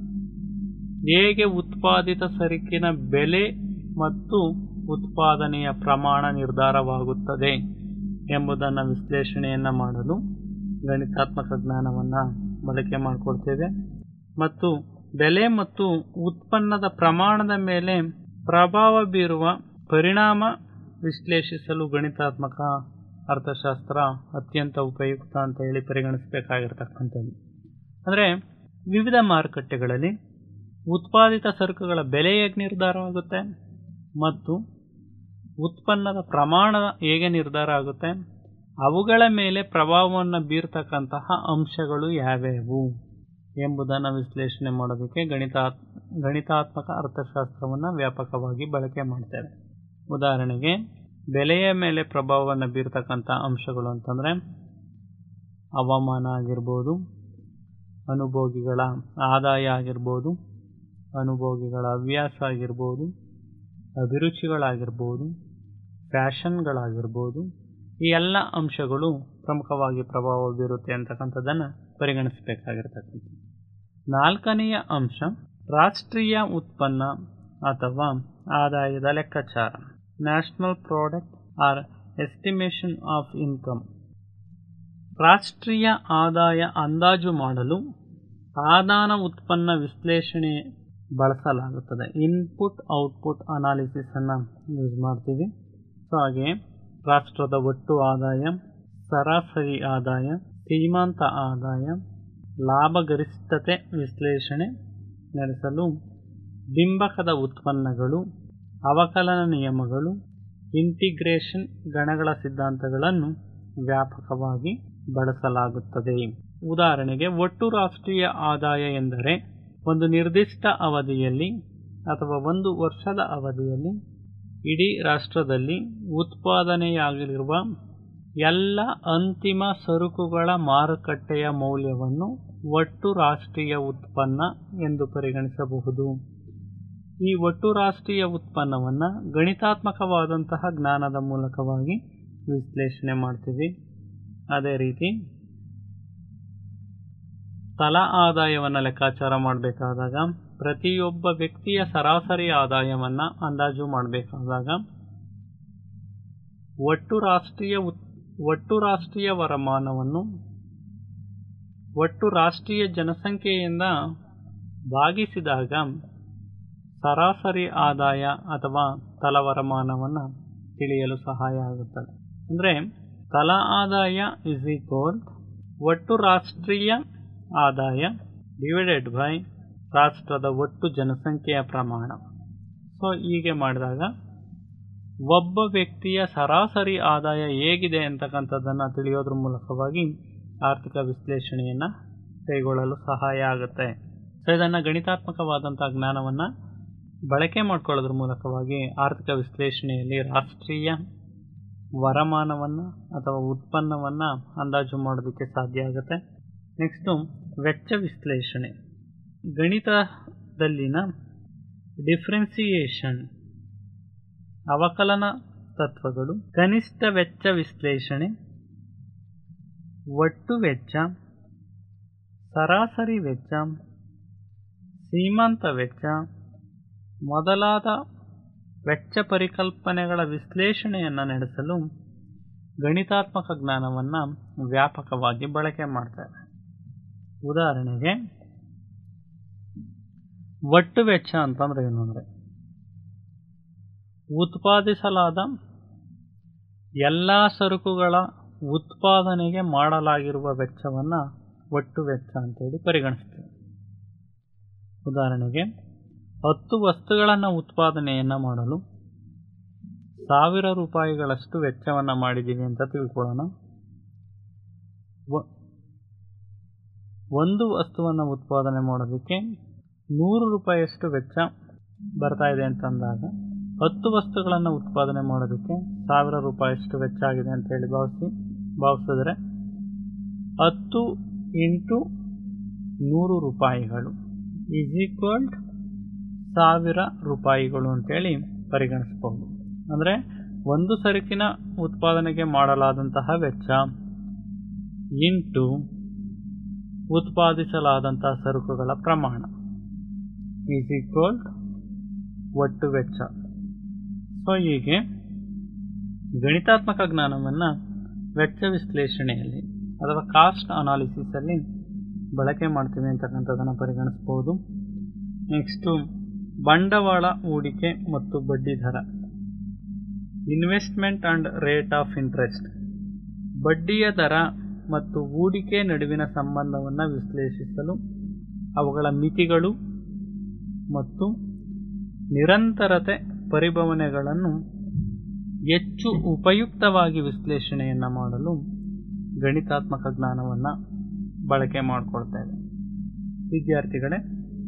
ಹೇಗೆ ಉತ್ಪಾದಿತ ಸರಕಿನ ಬೆಲೆ ಮತ್ತು ಉತ್ಪಾದನೆಯ ಪ್ರಮಾಣ ನಿರ್ಧಾರವಾಗುತ್ತದೆ ಎಂಬುದನ್ನು ವಿಶ್ಲೇಷಣೆಯನ್ನು ಮಾಡಲು ಗಣಿತಾತ್ಮಕ ಜ್ಞಾನವನ್ನು ಬಳಕೆ ಮಾಡಿಕೊಡ್ತೇವೆ ಮತ್ತು ಬೆಲೆ ಮತ್ತು ಉತ್ಪನ್ನದ ಪ್ರಮಾಣದ ಮೇಲೆ ಪ್ರಭಾವ ಬೀರುವ ಪರಿಣಾಮ ವಿಶ್ಲೇಷಿಸಲು ಗಣಿತಾತ್ಮಕ ಅರ್ಥಶಾಸ್ತ್ರ ಅತ್ಯಂತ ಉಪಯುಕ್ತ ಅಂತ ಹೇಳಿ ಪರಿಗಣಿಸಬೇಕಾಗಿರ್ತಕ್ಕಂಥದ್ದು ಅಂದರೆ ವಿವಿಧ ಮಾರುಕಟ್ಟೆಗಳಲ್ಲಿ ಉತ್ಪಾದಿತ ಸರಕುಗಳ ಬೆಲೆ ಹೇಗೆ ನಿರ್ಧಾರವಾಗುತ್ತೆ ಮತ್ತು ಉತ್ಪನ್ನದ ಪ್ರಮಾಣ ಹೇಗೆ ನಿರ್ಧಾರ ಆಗುತ್ತೆ ಅವುಗಳ ಮೇಲೆ ಪ್ರಭಾವವನ್ನು ಬೀರ್ತಕ್ಕಂತಹ ಅಂಶಗಳು ಯಾವ್ಯಾವು ಎಂಬುದನ್ನು ವಿಶ್ಲೇಷಣೆ ಮಾಡೋದಕ್ಕೆ ಗಣಿತಾ ಗಣಿತಾತ್ಮಕ ಅರ್ಥಶಾಸ್ತ್ರವನ್ನು ವ್ಯಾಪಕವಾಗಿ ಬಳಕೆ ಮಾಡ್ತೇವೆ ಉದಾಹರಣೆಗೆ ಬೆಲೆಯ ಮೇಲೆ ಪ್ರಭಾವವನ್ನು ಬೀರ್ತಕ್ಕಂಥ ಅಂಶಗಳು ಅಂತಂದರೆ ಹವಾಮಾನ ಆಗಿರ್ಬೋದು ಅನುಭೋಗಿಗಳ ಆದಾಯ ಆಗಿರ್ಬೋದು ಅನುಭೋಗಿಗಳ ಹವ್ಯಾಸ ಆಗಿರ್ಬೋದು ಅಭಿರುಚಿಗಳಾಗಿರ್ಬೋದು ಫ್ಯಾಷನ್ಗಳಾಗಿರ್ಬೋದು ಈ ಎಲ್ಲ ಅಂಶಗಳು ಪ್ರಮುಖವಾಗಿ ಪ್ರಭಾವ ಬೀರುತ್ತೆ ಅಂತಕ್ಕಂಥದ್ದನ್ನು ಪರಿಗಣಿಸಬೇಕಾಗಿರ್ತಕ್ಕಂಥದ್ದು ನಾಲ್ಕನೆಯ ಅಂಶ ರಾಷ್ಟ್ರೀಯ ಉತ್ಪನ್ನ ಅಥವಾ ಆದಾಯದ ಲೆಕ್ಕಾಚಾರ national product or estimation of income ರಾಷ್ಟ್ರೀಯ ಆದಾಯ ಅಂದಾಜು ಮಾಡಲು ಆದಾನ ಉತ್ಪನ್ನ ವಿಶ್ಲೇಷಣೆ ಬಳಸಲಾಗುತ್ತದೆ ಇನ್ಪುಟ್ ಔಟ್ಪುಟ್ ಅನಾಲಿಸಿಸನ್ನು ಯೂಸ್ ಮಾಡ್ತೀವಿ ಸೊ ಹಾಗೆ ರಾಷ್ಟ್ರದ ಒಟ್ಟು ಆದಾಯ ಸರಾಸರಿ ಆದಾಯ ಸೀಮಾಂತ ಆದಾಯ ಲಾಭಗರಿಷ್ಠತೆ ವಿಶ್ಲೇಷಣೆ ನಡೆಸಲು ಬಿಂಬಕದ ಉತ್ಪನ್ನಗಳು ಅವಕಲನ ನಿಯಮಗಳು ಇಂಟಿಗ್ರೇಷನ್ ಗಣಗಳ ಸಿದ್ಧಾಂತಗಳನ್ನು ವ್ಯಾಪಕವಾಗಿ ಬಳಸಲಾಗುತ್ತದೆ ಉದಾಹರಣೆಗೆ ಒಟ್ಟು ರಾಷ್ಟ್ರೀಯ ಆದಾಯ ಎಂದರೆ ಒಂದು ನಿರ್ದಿಷ್ಟ ಅವಧಿಯಲ್ಲಿ ಅಥವಾ ಒಂದು ವರ್ಷದ ಅವಧಿಯಲ್ಲಿ ಇಡೀ ರಾಷ್ಟ್ರದಲ್ಲಿ ಉತ್ಪಾದನೆಯಾಗಿರುವ ಎಲ್ಲ ಅಂತಿಮ ಸರಕುಗಳ ಮಾರುಕಟ್ಟೆಯ ಮೌಲ್ಯವನ್ನು ಒಟ್ಟು ರಾಷ್ಟ್ರೀಯ ಉತ್ಪನ್ನ ಎಂದು ಪರಿಗಣಿಸಬಹುದು ಈ ಒಟ್ಟು ರಾಷ್ಟ್ರೀಯ ಉತ್ಪನ್ನವನ್ನು ಗಣಿತಾತ್ಮಕವಾದಂತಹ ಜ್ಞಾನದ ಮೂಲಕವಾಗಿ ವಿಶ್ಲೇಷಣೆ ಮಾಡ್ತೀವಿ ಅದೇ ರೀತಿ ತಲಾ ಆದಾಯವನ್ನು ಲೆಕ್ಕಾಚಾರ ಮಾಡಬೇಕಾದಾಗ ಪ್ರತಿಯೊಬ್ಬ ವ್ಯಕ್ತಿಯ ಸರಾಸರಿ ಆದಾಯವನ್ನು ಅಂದಾಜು ಮಾಡಬೇಕಾದಾಗ ಒಟ್ಟು ರಾಷ್ಟ್ರೀಯ ಉತ್ ಒಟ್ಟು ರಾಷ್ಟ್ರೀಯ ವರಮಾನವನ್ನು ಒಟ್ಟು ರಾಷ್ಟ್ರೀಯ ಜನಸಂಖ್ಯೆಯಿಂದ ಭಾಗಿಸಿದಾಗ ಸರಾಸರಿ ಆದಾಯ ಅಥವಾ ತಲವರಮಾನವನ್ನು ತಿಳಿಯಲು ಸಹಾಯ ಆಗುತ್ತದೆ ಅಂದರೆ ತಲಾ ಆದಾಯ ಇಸ್ ಈಕ್ವಲ್ ಒಟ್ಟು ರಾಷ್ಟ್ರೀಯ ಆದಾಯ ಡಿವೈಡೆಡ್ ಬೈ ರಾಷ್ಟ್ರದ ಒಟ್ಟು ಜನಸಂಖ್ಯೆಯ ಪ್ರಮಾಣ ಸೊ ಹೀಗೆ ಮಾಡಿದಾಗ ಒಬ್ಬ ವ್ಯಕ್ತಿಯ ಸರಾಸರಿ ಆದಾಯ ಹೇಗಿದೆ ಅಂತಕ್ಕಂಥದ್ದನ್ನು ತಿಳಿಯೋದ್ರ ಮೂಲಕವಾಗಿ ಆರ್ಥಿಕ ವಿಶ್ಲೇಷಣೆಯನ್ನು ಕೈಗೊಳ್ಳಲು ಸಹಾಯ ಆಗುತ್ತೆ ಸೊ ಇದನ್ನು ಗಣಿತಾತ್ಮಕವಾದಂಥ ಜ್ಞಾನವನ್ನು ಬಳಕೆ ಮಾಡ್ಕೊಳ್ಳೋದ್ರ ಮೂಲಕವಾಗಿ ಆರ್ಥಿಕ ವಿಶ್ಲೇಷಣೆಯಲ್ಲಿ ರಾಷ್ಟ್ರೀಯ ವರಮಾನವನ್ನು ಅಥವಾ ಉತ್ಪನ್ನವನ್ನು ಅಂದಾಜು ಮಾಡೋದಕ್ಕೆ ಸಾಧ್ಯ ಆಗುತ್ತೆ ನೆಕ್ಸ್ಟು ವೆಚ್ಚ ವಿಶ್ಲೇಷಣೆ ಗಣಿತದಲ್ಲಿನ ಡಿಫ್ರೆನ್ಸಿಯೇಷನ್ ಅವಕಲನ ತತ್ವಗಳು ಕನಿಷ್ಠ ವೆಚ್ಚ ವಿಶ್ಲೇಷಣೆ ಒಟ್ಟು ವೆಚ್ಚ ಸರಾಸರಿ ವೆಚ್ಚ ಸೀಮಾಂತ ವೆಚ್ಚ ಮೊದಲಾದ ವೆಚ್ಚ ಪರಿಕಲ್ಪನೆಗಳ ವಿಶ್ಲೇಷಣೆಯನ್ನು ನಡೆಸಲು ಗಣಿತಾತ್ಮಕ ಜ್ಞಾನವನ್ನು ವ್ಯಾಪಕವಾಗಿ ಬಳಕೆ ಮಾಡ್ತಾರೆ ಉದಾಹರಣೆಗೆ ಒಟ್ಟು ವೆಚ್ಚ ಅಂತಂದ್ರೆ ಏನು ಅಂದರೆ ಉತ್ಪಾದಿಸಲಾದ ಎಲ್ಲ ಸರಕುಗಳ ಉತ್ಪಾದನೆಗೆ ಮಾಡಲಾಗಿರುವ ವೆಚ್ಚವನ್ನು ಒಟ್ಟು ವೆಚ್ಚ ಅಂತೇಳಿ ಪರಿಗಣಿಸ್ತೀವಿ ಉದಾಹರಣೆಗೆ ಹತ್ತು ವಸ್ತುಗಳನ್ನು ಉತ್ಪಾದನೆಯನ್ನು ಮಾಡಲು ಸಾವಿರ ರೂಪಾಯಿಗಳಷ್ಟು ವೆಚ್ಚವನ್ನು ಮಾಡಿದ್ದೀವಿ ಅಂತ ತಿಳ್ಕೊಳ್ಳೋಣ ಒಂದು ವಸ್ತುವನ್ನು ಉತ್ಪಾದನೆ ಮಾಡೋದಕ್ಕೆ ನೂರು ರೂಪಾಯಿಯಷ್ಟು ವೆಚ್ಚ ಬರ್ತಾ ಇದೆ ಅಂತಂದಾಗ ಹತ್ತು ವಸ್ತುಗಳನ್ನು ಉತ್ಪಾದನೆ ಮಾಡೋದಕ್ಕೆ ಸಾವಿರ ರೂಪಾಯಿಯಷ್ಟು ವೆಚ್ಚ ಆಗಿದೆ ಅಂತ ಹೇಳಿ ಭಾವಿಸಿ ಭಾವಿಸಿದ್ರೆ ಹತ್ತು ಇಂಟು ನೂರು ರೂಪಾಯಿಗಳು ಈಸ್ ಈಕ್ವಲ್ಡ್ ಸಾವಿರ ರೂಪಾಯಿಗಳು ಅಂತೇಳಿ ಪರಿಗಣಿಸ್ಬೋದು ಅಂದರೆ ಒಂದು ಸರಕಿನ ಉತ್ಪಾದನೆಗೆ ಮಾಡಲಾದಂತಹ ವೆಚ್ಚ ಇಂಟು ಉತ್ಪಾದಿಸಲಾದಂಥ ಸರಕುಗಳ ಪ್ರಮಾಣ ಈಸ್ ಈಕ್ವಲ್ ಒಟ್ಟು ವೆಚ್ಚ ಸೊ ಹೀಗೆ ಗಣಿತಾತ್ಮಕ ಜ್ಞಾನವನ್ನು ವೆಚ್ಚ ವಿಶ್ಲೇಷಣೆಯಲ್ಲಿ ಅಥವಾ ಕಾಸ್ಟ್ ಅನಾಲಿಸಿಸಲ್ಲಿ ಬಳಕೆ ಮಾಡ್ತೀವಿ ಅಂತಕ್ಕಂಥದ್ದನ್ನು ಪರಿಗಣಿಸ್ಬೋದು ನೆಕ್ಸ್ಟು ಬಂಡವಾಳ ಹೂಡಿಕೆ ಮತ್ತು ಬಡ್ಡಿ ದರ investment and rate of interest ಬಡ್ಡಿಯ ದರ ಮತ್ತು ಹೂಡಿಕೆ ನಡುವಿನ ಸಂಬಂಧವನ್ನು ವಿಶ್ಲೇಷಿಸಲು ಅವುಗಳ ಮಿತಿಗಳು ಮತ್ತು ನಿರಂತರತೆ ಪರಿಭವನೆಗಳನ್ನು ಹೆಚ್ಚು ಉಪಯುಕ್ತವಾಗಿ ವಿಶ್ಲೇಷಣೆಯನ್ನು ಮಾಡಲು ಗಣಿತಾತ್ಮಕ ಜ್ಞಾನವನ್ನು ಬಳಕೆ ಮಾಡಿಕೊಳ್ತೇವೆ ವಿದ್ಯಾರ್ಥಿಗಳೇ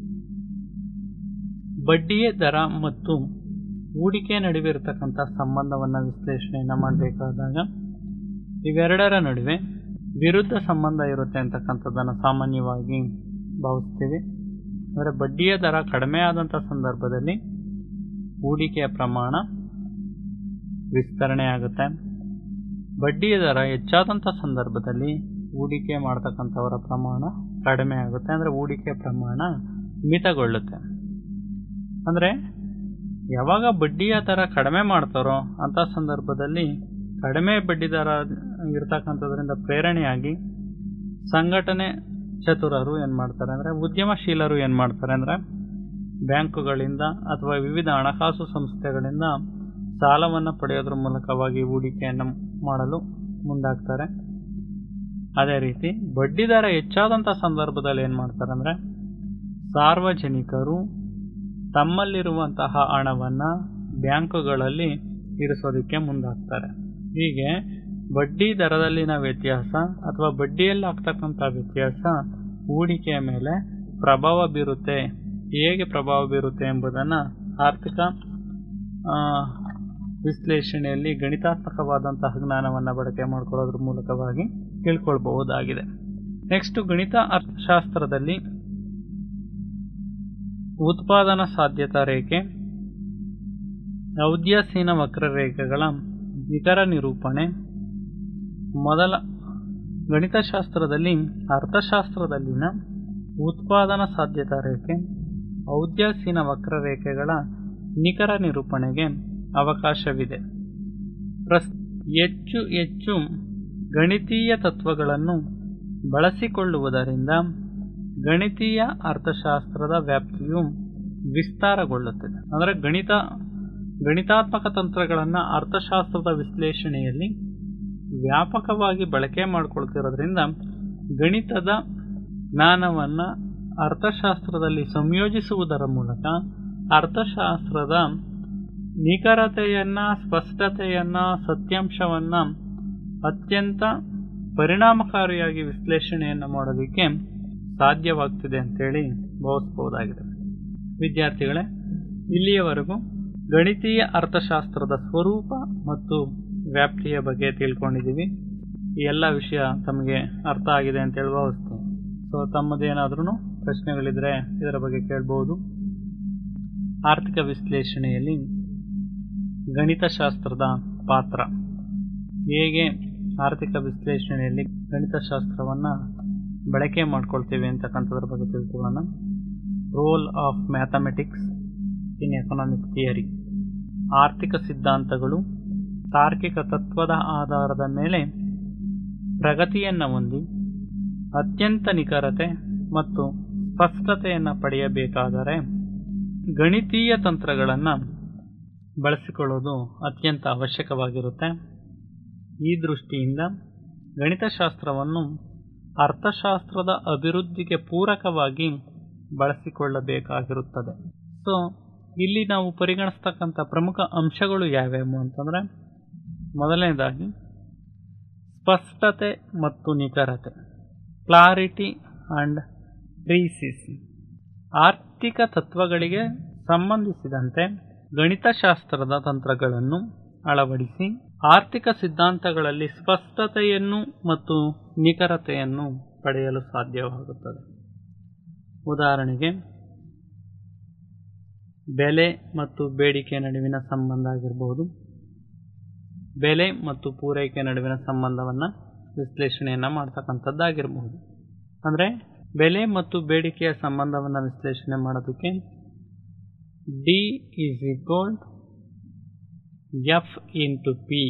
ಬಡ್ಡಿಯ ದರ ಮತ್ತು ಹೂಡಿಕೆ ನಡುವೆ ಇರತಕ್ಕಂಥ ಸಂಬಂಧವನ್ನು ವಿಶ್ಲೇಷಣೆಯನ್ನು ಮಾಡಬೇಕಾದಾಗ ಇವೆರಡರ ನಡುವೆ ವಿರುದ್ಧ ಸಂಬಂಧ ಇರುತ್ತೆ ಅಂತಕ್ಕಂಥದ್ದನ್ನು ಸಾಮಾನ್ಯವಾಗಿ ಭಾವಿಸ್ತೀವಿ ಅಂದರೆ ಬಡ್ಡಿಯ ದರ ಕಡಿಮೆ ಆದಂಥ ಸಂದರ್ಭದಲ್ಲಿ ಹೂಡಿಕೆಯ ಪ್ರಮಾಣ ವಿಸ್ತರಣೆ ಆಗುತ್ತೆ ಬಡ್ಡಿಯ ದರ ಹೆಚ್ಚಾದಂಥ ಸಂದರ್ಭದಲ್ಲಿ ಹೂಡಿಕೆ ಮಾಡ್ತಕ್ಕಂಥವರ ಪ್ರಮಾಣ ಕಡಿಮೆ ಆಗುತ್ತೆ ಅಂದರೆ ಹೂಡಿಕೆ ಪ್ರಮಾಣ ಮಿತಗೊಳ್ಳುತ್ತೆ ಅಂದರೆ ಯಾವಾಗ ಬಡ್ಡಿಯ ದರ ಕಡಿಮೆ ಮಾಡ್ತಾರೋ ಅಂಥ ಸಂದರ್ಭದಲ್ಲಿ ಕಡಿಮೆ ಬಡ್ಡಿ ದರ ಇರ್ತಕ್ಕಂಥದ್ರಿಂದ ಪ್ರೇರಣೆಯಾಗಿ ಸಂಘಟನೆ ಚತುರರು ಏನು ಮಾಡ್ತಾರೆ ಅಂದರೆ ಉದ್ಯಮಶೀಲರು ಏನು ಮಾಡ್ತಾರೆ ಅಂದರೆ ಬ್ಯಾಂಕುಗಳಿಂದ ಅಥವಾ ವಿವಿಧ ಹಣಕಾಸು ಸಂಸ್ಥೆಗಳಿಂದ ಸಾಲವನ್ನು ಪಡೆಯೋದ್ರ ಮೂಲಕವಾಗಿ ಹೂಡಿಕೆಯನ್ನು ಮಾಡಲು ಮುಂದಾಗ್ತಾರೆ ಅದೇ ರೀತಿ ಬಡ್ಡಿ ದರ ಹೆಚ್ಚಾದಂಥ ಸಂದರ್ಭದಲ್ಲಿ ಏನು ಮಾಡ್ತಾರೆ ಅಂದರೆ ಸಾರ್ವಜನಿಕರು ತಮ್ಮಲ್ಲಿರುವಂತಹ ಹಣವನ್ನು ಬ್ಯಾಂಕುಗಳಲ್ಲಿ ಇರಿಸೋದಕ್ಕೆ ಮುಂದಾಗ್ತಾರೆ ಹೀಗೆ ಬಡ್ಡಿ ದರದಲ್ಲಿನ ವ್ಯತ್ಯಾಸ ಅಥವಾ ಬಡ್ಡಿಯಲ್ಲಿ ಆಗ್ತಕ್ಕಂಥ ವ್ಯತ್ಯಾಸ ಹೂಡಿಕೆಯ ಮೇಲೆ ಪ್ರಭಾವ ಬೀರುತ್ತೆ ಹೇಗೆ ಪ್ರಭಾವ ಬೀರುತ್ತೆ ಎಂಬುದನ್ನು ಆರ್ಥಿಕ ವಿಶ್ಲೇಷಣೆಯಲ್ಲಿ ಗಣಿತಾತ್ಮಕವಾದಂತಹ ಜ್ಞಾನವನ್ನು ಬಳಕೆ ಮಾಡಿಕೊಳ್ಳೋದ್ರ ಮೂಲಕವಾಗಿ ತಿಳ್ಕೊಳ್ಬಹುದಾಗಿದೆ ನೆಕ್ಸ್ಟ್ ಗಣಿತ ಅರ್ಥಶಾಸ್ತ್ರದಲ್ಲಿ ಉತ್ಪಾದನಾ ಸಾಧ್ಯತಾ ರೇಖೆ ಔದ್ಯಾಸೀನ ವಕ್ರರೇಖೆಗಳ ನಿಖರ ನಿರೂಪಣೆ ಮೊದಲ ಗಣಿತಶಾಸ್ತ್ರದಲ್ಲಿ ಅರ್ಥಶಾಸ್ತ್ರದಲ್ಲಿನ ಉತ್ಪಾದನಾ ಸಾಧ್ಯತಾ ರೇಖೆ ಔದ್ಯಾಸೀನ ವಕ್ರರೇಖೆಗಳ ನಿಖರ ನಿರೂಪಣೆಗೆ ಅವಕಾಶವಿದೆ ಪ್ರಸ್ ಹೆಚ್ಚು ಹೆಚ್ಚು ಗಣಿತೀಯ ತತ್ವಗಳನ್ನು ಬಳಸಿಕೊಳ್ಳುವುದರಿಂದ ಗಣಿತೀಯ ಅರ್ಥಶಾಸ್ತ್ರದ ವ್ಯಾಪ್ತಿಯು ವಿಸ್ತಾರಗೊಳ್ಳುತ್ತದೆ ಅಂದರೆ ಗಣಿತ ಗಣಿತಾತ್ಮಕ ತಂತ್ರಗಳನ್ನು ಅರ್ಥಶಾಸ್ತ್ರದ ವಿಶ್ಲೇಷಣೆಯಲ್ಲಿ ವ್ಯಾಪಕವಾಗಿ ಬಳಕೆ ಮಾಡಿಕೊಳ್ತಿರೋದ್ರಿಂದ ಗಣಿತದ ಜ್ಞಾನವನ್ನು ಅರ್ಥಶಾಸ್ತ್ರದಲ್ಲಿ ಸಂಯೋಜಿಸುವುದರ ಮೂಲಕ ಅರ್ಥಶಾಸ್ತ್ರದ ನಿಖರತೆಯನ್ನು ಸ್ಪಷ್ಟತೆಯನ್ನು ಸತ್ಯಾಂಶವನ್ನು ಅತ್ಯಂತ ಪರಿಣಾಮಕಾರಿಯಾಗಿ ವಿಶ್ಲೇಷಣೆಯನ್ನು ಮಾಡೋದಕ್ಕೆ ಸಾಧ್ಯವಾಗ್ತಿದೆ ಅಂತೇಳಿ ಭಾವಿಸ್ಬೋದಾಗಿದೆ ವಿದ್ಯಾರ್ಥಿಗಳೇ ಇಲ್ಲಿಯವರೆಗೂ ಗಣಿತೀಯ ಅರ್ಥಶಾಸ್ತ್ರದ ಸ್ವರೂಪ ಮತ್ತು ವ್ಯಾಪ್ತಿಯ ಬಗ್ಗೆ ತಿಳ್ಕೊಂಡಿದ್ದೀವಿ ಈ ಎಲ್ಲ ವಿಷಯ ತಮಗೆ ಅರ್ಥ ಆಗಿದೆ ಅಂತೇಳಿ ಭಾವಿಸ್ತೀನಿ ಸೊ ತಮ್ಮದೇನಾದ್ರೂ ಪ್ರಶ್ನೆಗಳಿದ್ರೆ ಇದರ ಬಗ್ಗೆ ಕೇಳ್ಬೋದು ಆರ್ಥಿಕ ವಿಶ್ಲೇಷಣೆಯಲ್ಲಿ ಗಣಿತಶಾಸ್ತ್ರದ ಪಾತ್ರ ಹೇಗೆ ಆರ್ಥಿಕ ವಿಶ್ಲೇಷಣೆಯಲ್ಲಿ ಗಣಿತಶಾಸ್ತ್ರವನ್ನು ಬಳಕೆ ಮಾಡ್ಕೊಳ್ತೇವೆ ಅಂತಕ್ಕಂಥದ್ರ ಬಗ್ಗೆ ತಿಳ್ಕೊಳ್ಳೋಣ role of mathematics in economic theory ಆರ್ಥಿಕ ಸಿದ್ಧಾಂತಗಳು ತಾರ್ಕಿಕ ತತ್ವದ ಆಧಾರದ ಮೇಲೆ ಪ್ರಗತಿಯನ್ನು ಹೊಂದಿ ಅತ್ಯಂತ ನಿಖರತೆ ಮತ್ತು ಸ್ಪಷ್ಟತೆಯನ್ನು ಪಡೆಯಬೇಕಾದರೆ ಗಣಿತೀಯ ತಂತ್ರಗಳನ್ನು ಬಳಸಿಕೊಳ್ಳೋದು ಅತ್ಯಂತ ಅವಶ್ಯಕವಾಗಿರುತ್ತೆ ಈ ದೃಷ್ಟಿಯಿಂದ ಗಣಿತಶಾಸ್ತ್ರವನ್ನು ಅರ್ಥಶಾಸ್ತ್ರದ ಅಭಿವೃದ್ಧಿಗೆ ಪೂರಕವಾಗಿ ಬಳಸಿಕೊಳ್ಳಬೇಕಾಗಿರುತ್ತದೆ ಸೊ ಇಲ್ಲಿ ನಾವು ಪರಿಗಣಿಸ್ತಕ್ಕಂಥ ಪ್ರಮುಖ ಅಂಶಗಳು ಯಾವ್ಯಾವು ಅಂತಂದರೆ ಮೊದಲನೇದಾಗಿ ಸ್ಪಷ್ಟತೆ ಮತ್ತು ನಿಖರತೆ ಕ್ಲಾರಿಟಿ ಆ್ಯಂಡ್ ಪ್ರೀಸಿಸ್ ಆರ್ಥಿಕ ತತ್ವಗಳಿಗೆ ಸಂಬಂಧಿಸಿದಂತೆ ಗಣಿತಶಾಸ್ತ್ರದ ತಂತ್ರಗಳನ್ನು ಅಳವಡಿಸಿ ಆರ್ಥಿಕ ಸಿದ್ಧಾಂತಗಳಲ್ಲಿ ಸ್ಪಷ್ಟತೆಯನ್ನು ಮತ್ತು ನಿಖರತೆಯನ್ನು ಪಡೆಯಲು ಸಾಧ್ಯವಾಗುತ್ತದೆ ಉದಾಹರಣೆಗೆ ಬೆಲೆ ಮತ್ತು ಬೇಡಿಕೆ ನಡುವಿನ ಸಂಬಂಧ ಆಗಿರಬಹುದು ಬೆಲೆ ಮತ್ತು ಪೂರೈಕೆ ನಡುವಿನ ಸಂಬಂಧವನ್ನು ವಿಶ್ಲೇಷಣೆಯನ್ನು ಮಾಡ್ತಕ್ಕಂಥದ್ದಾಗಿರಬಹುದು ಅಂದರೆ ಬೆಲೆ ಮತ್ತು ಬೇಡಿಕೆಯ ಸಂಬಂಧವನ್ನು ವಿಶ್ಲೇಷಣೆ ಮಾಡೋದಕ್ಕೆ D is equal F into P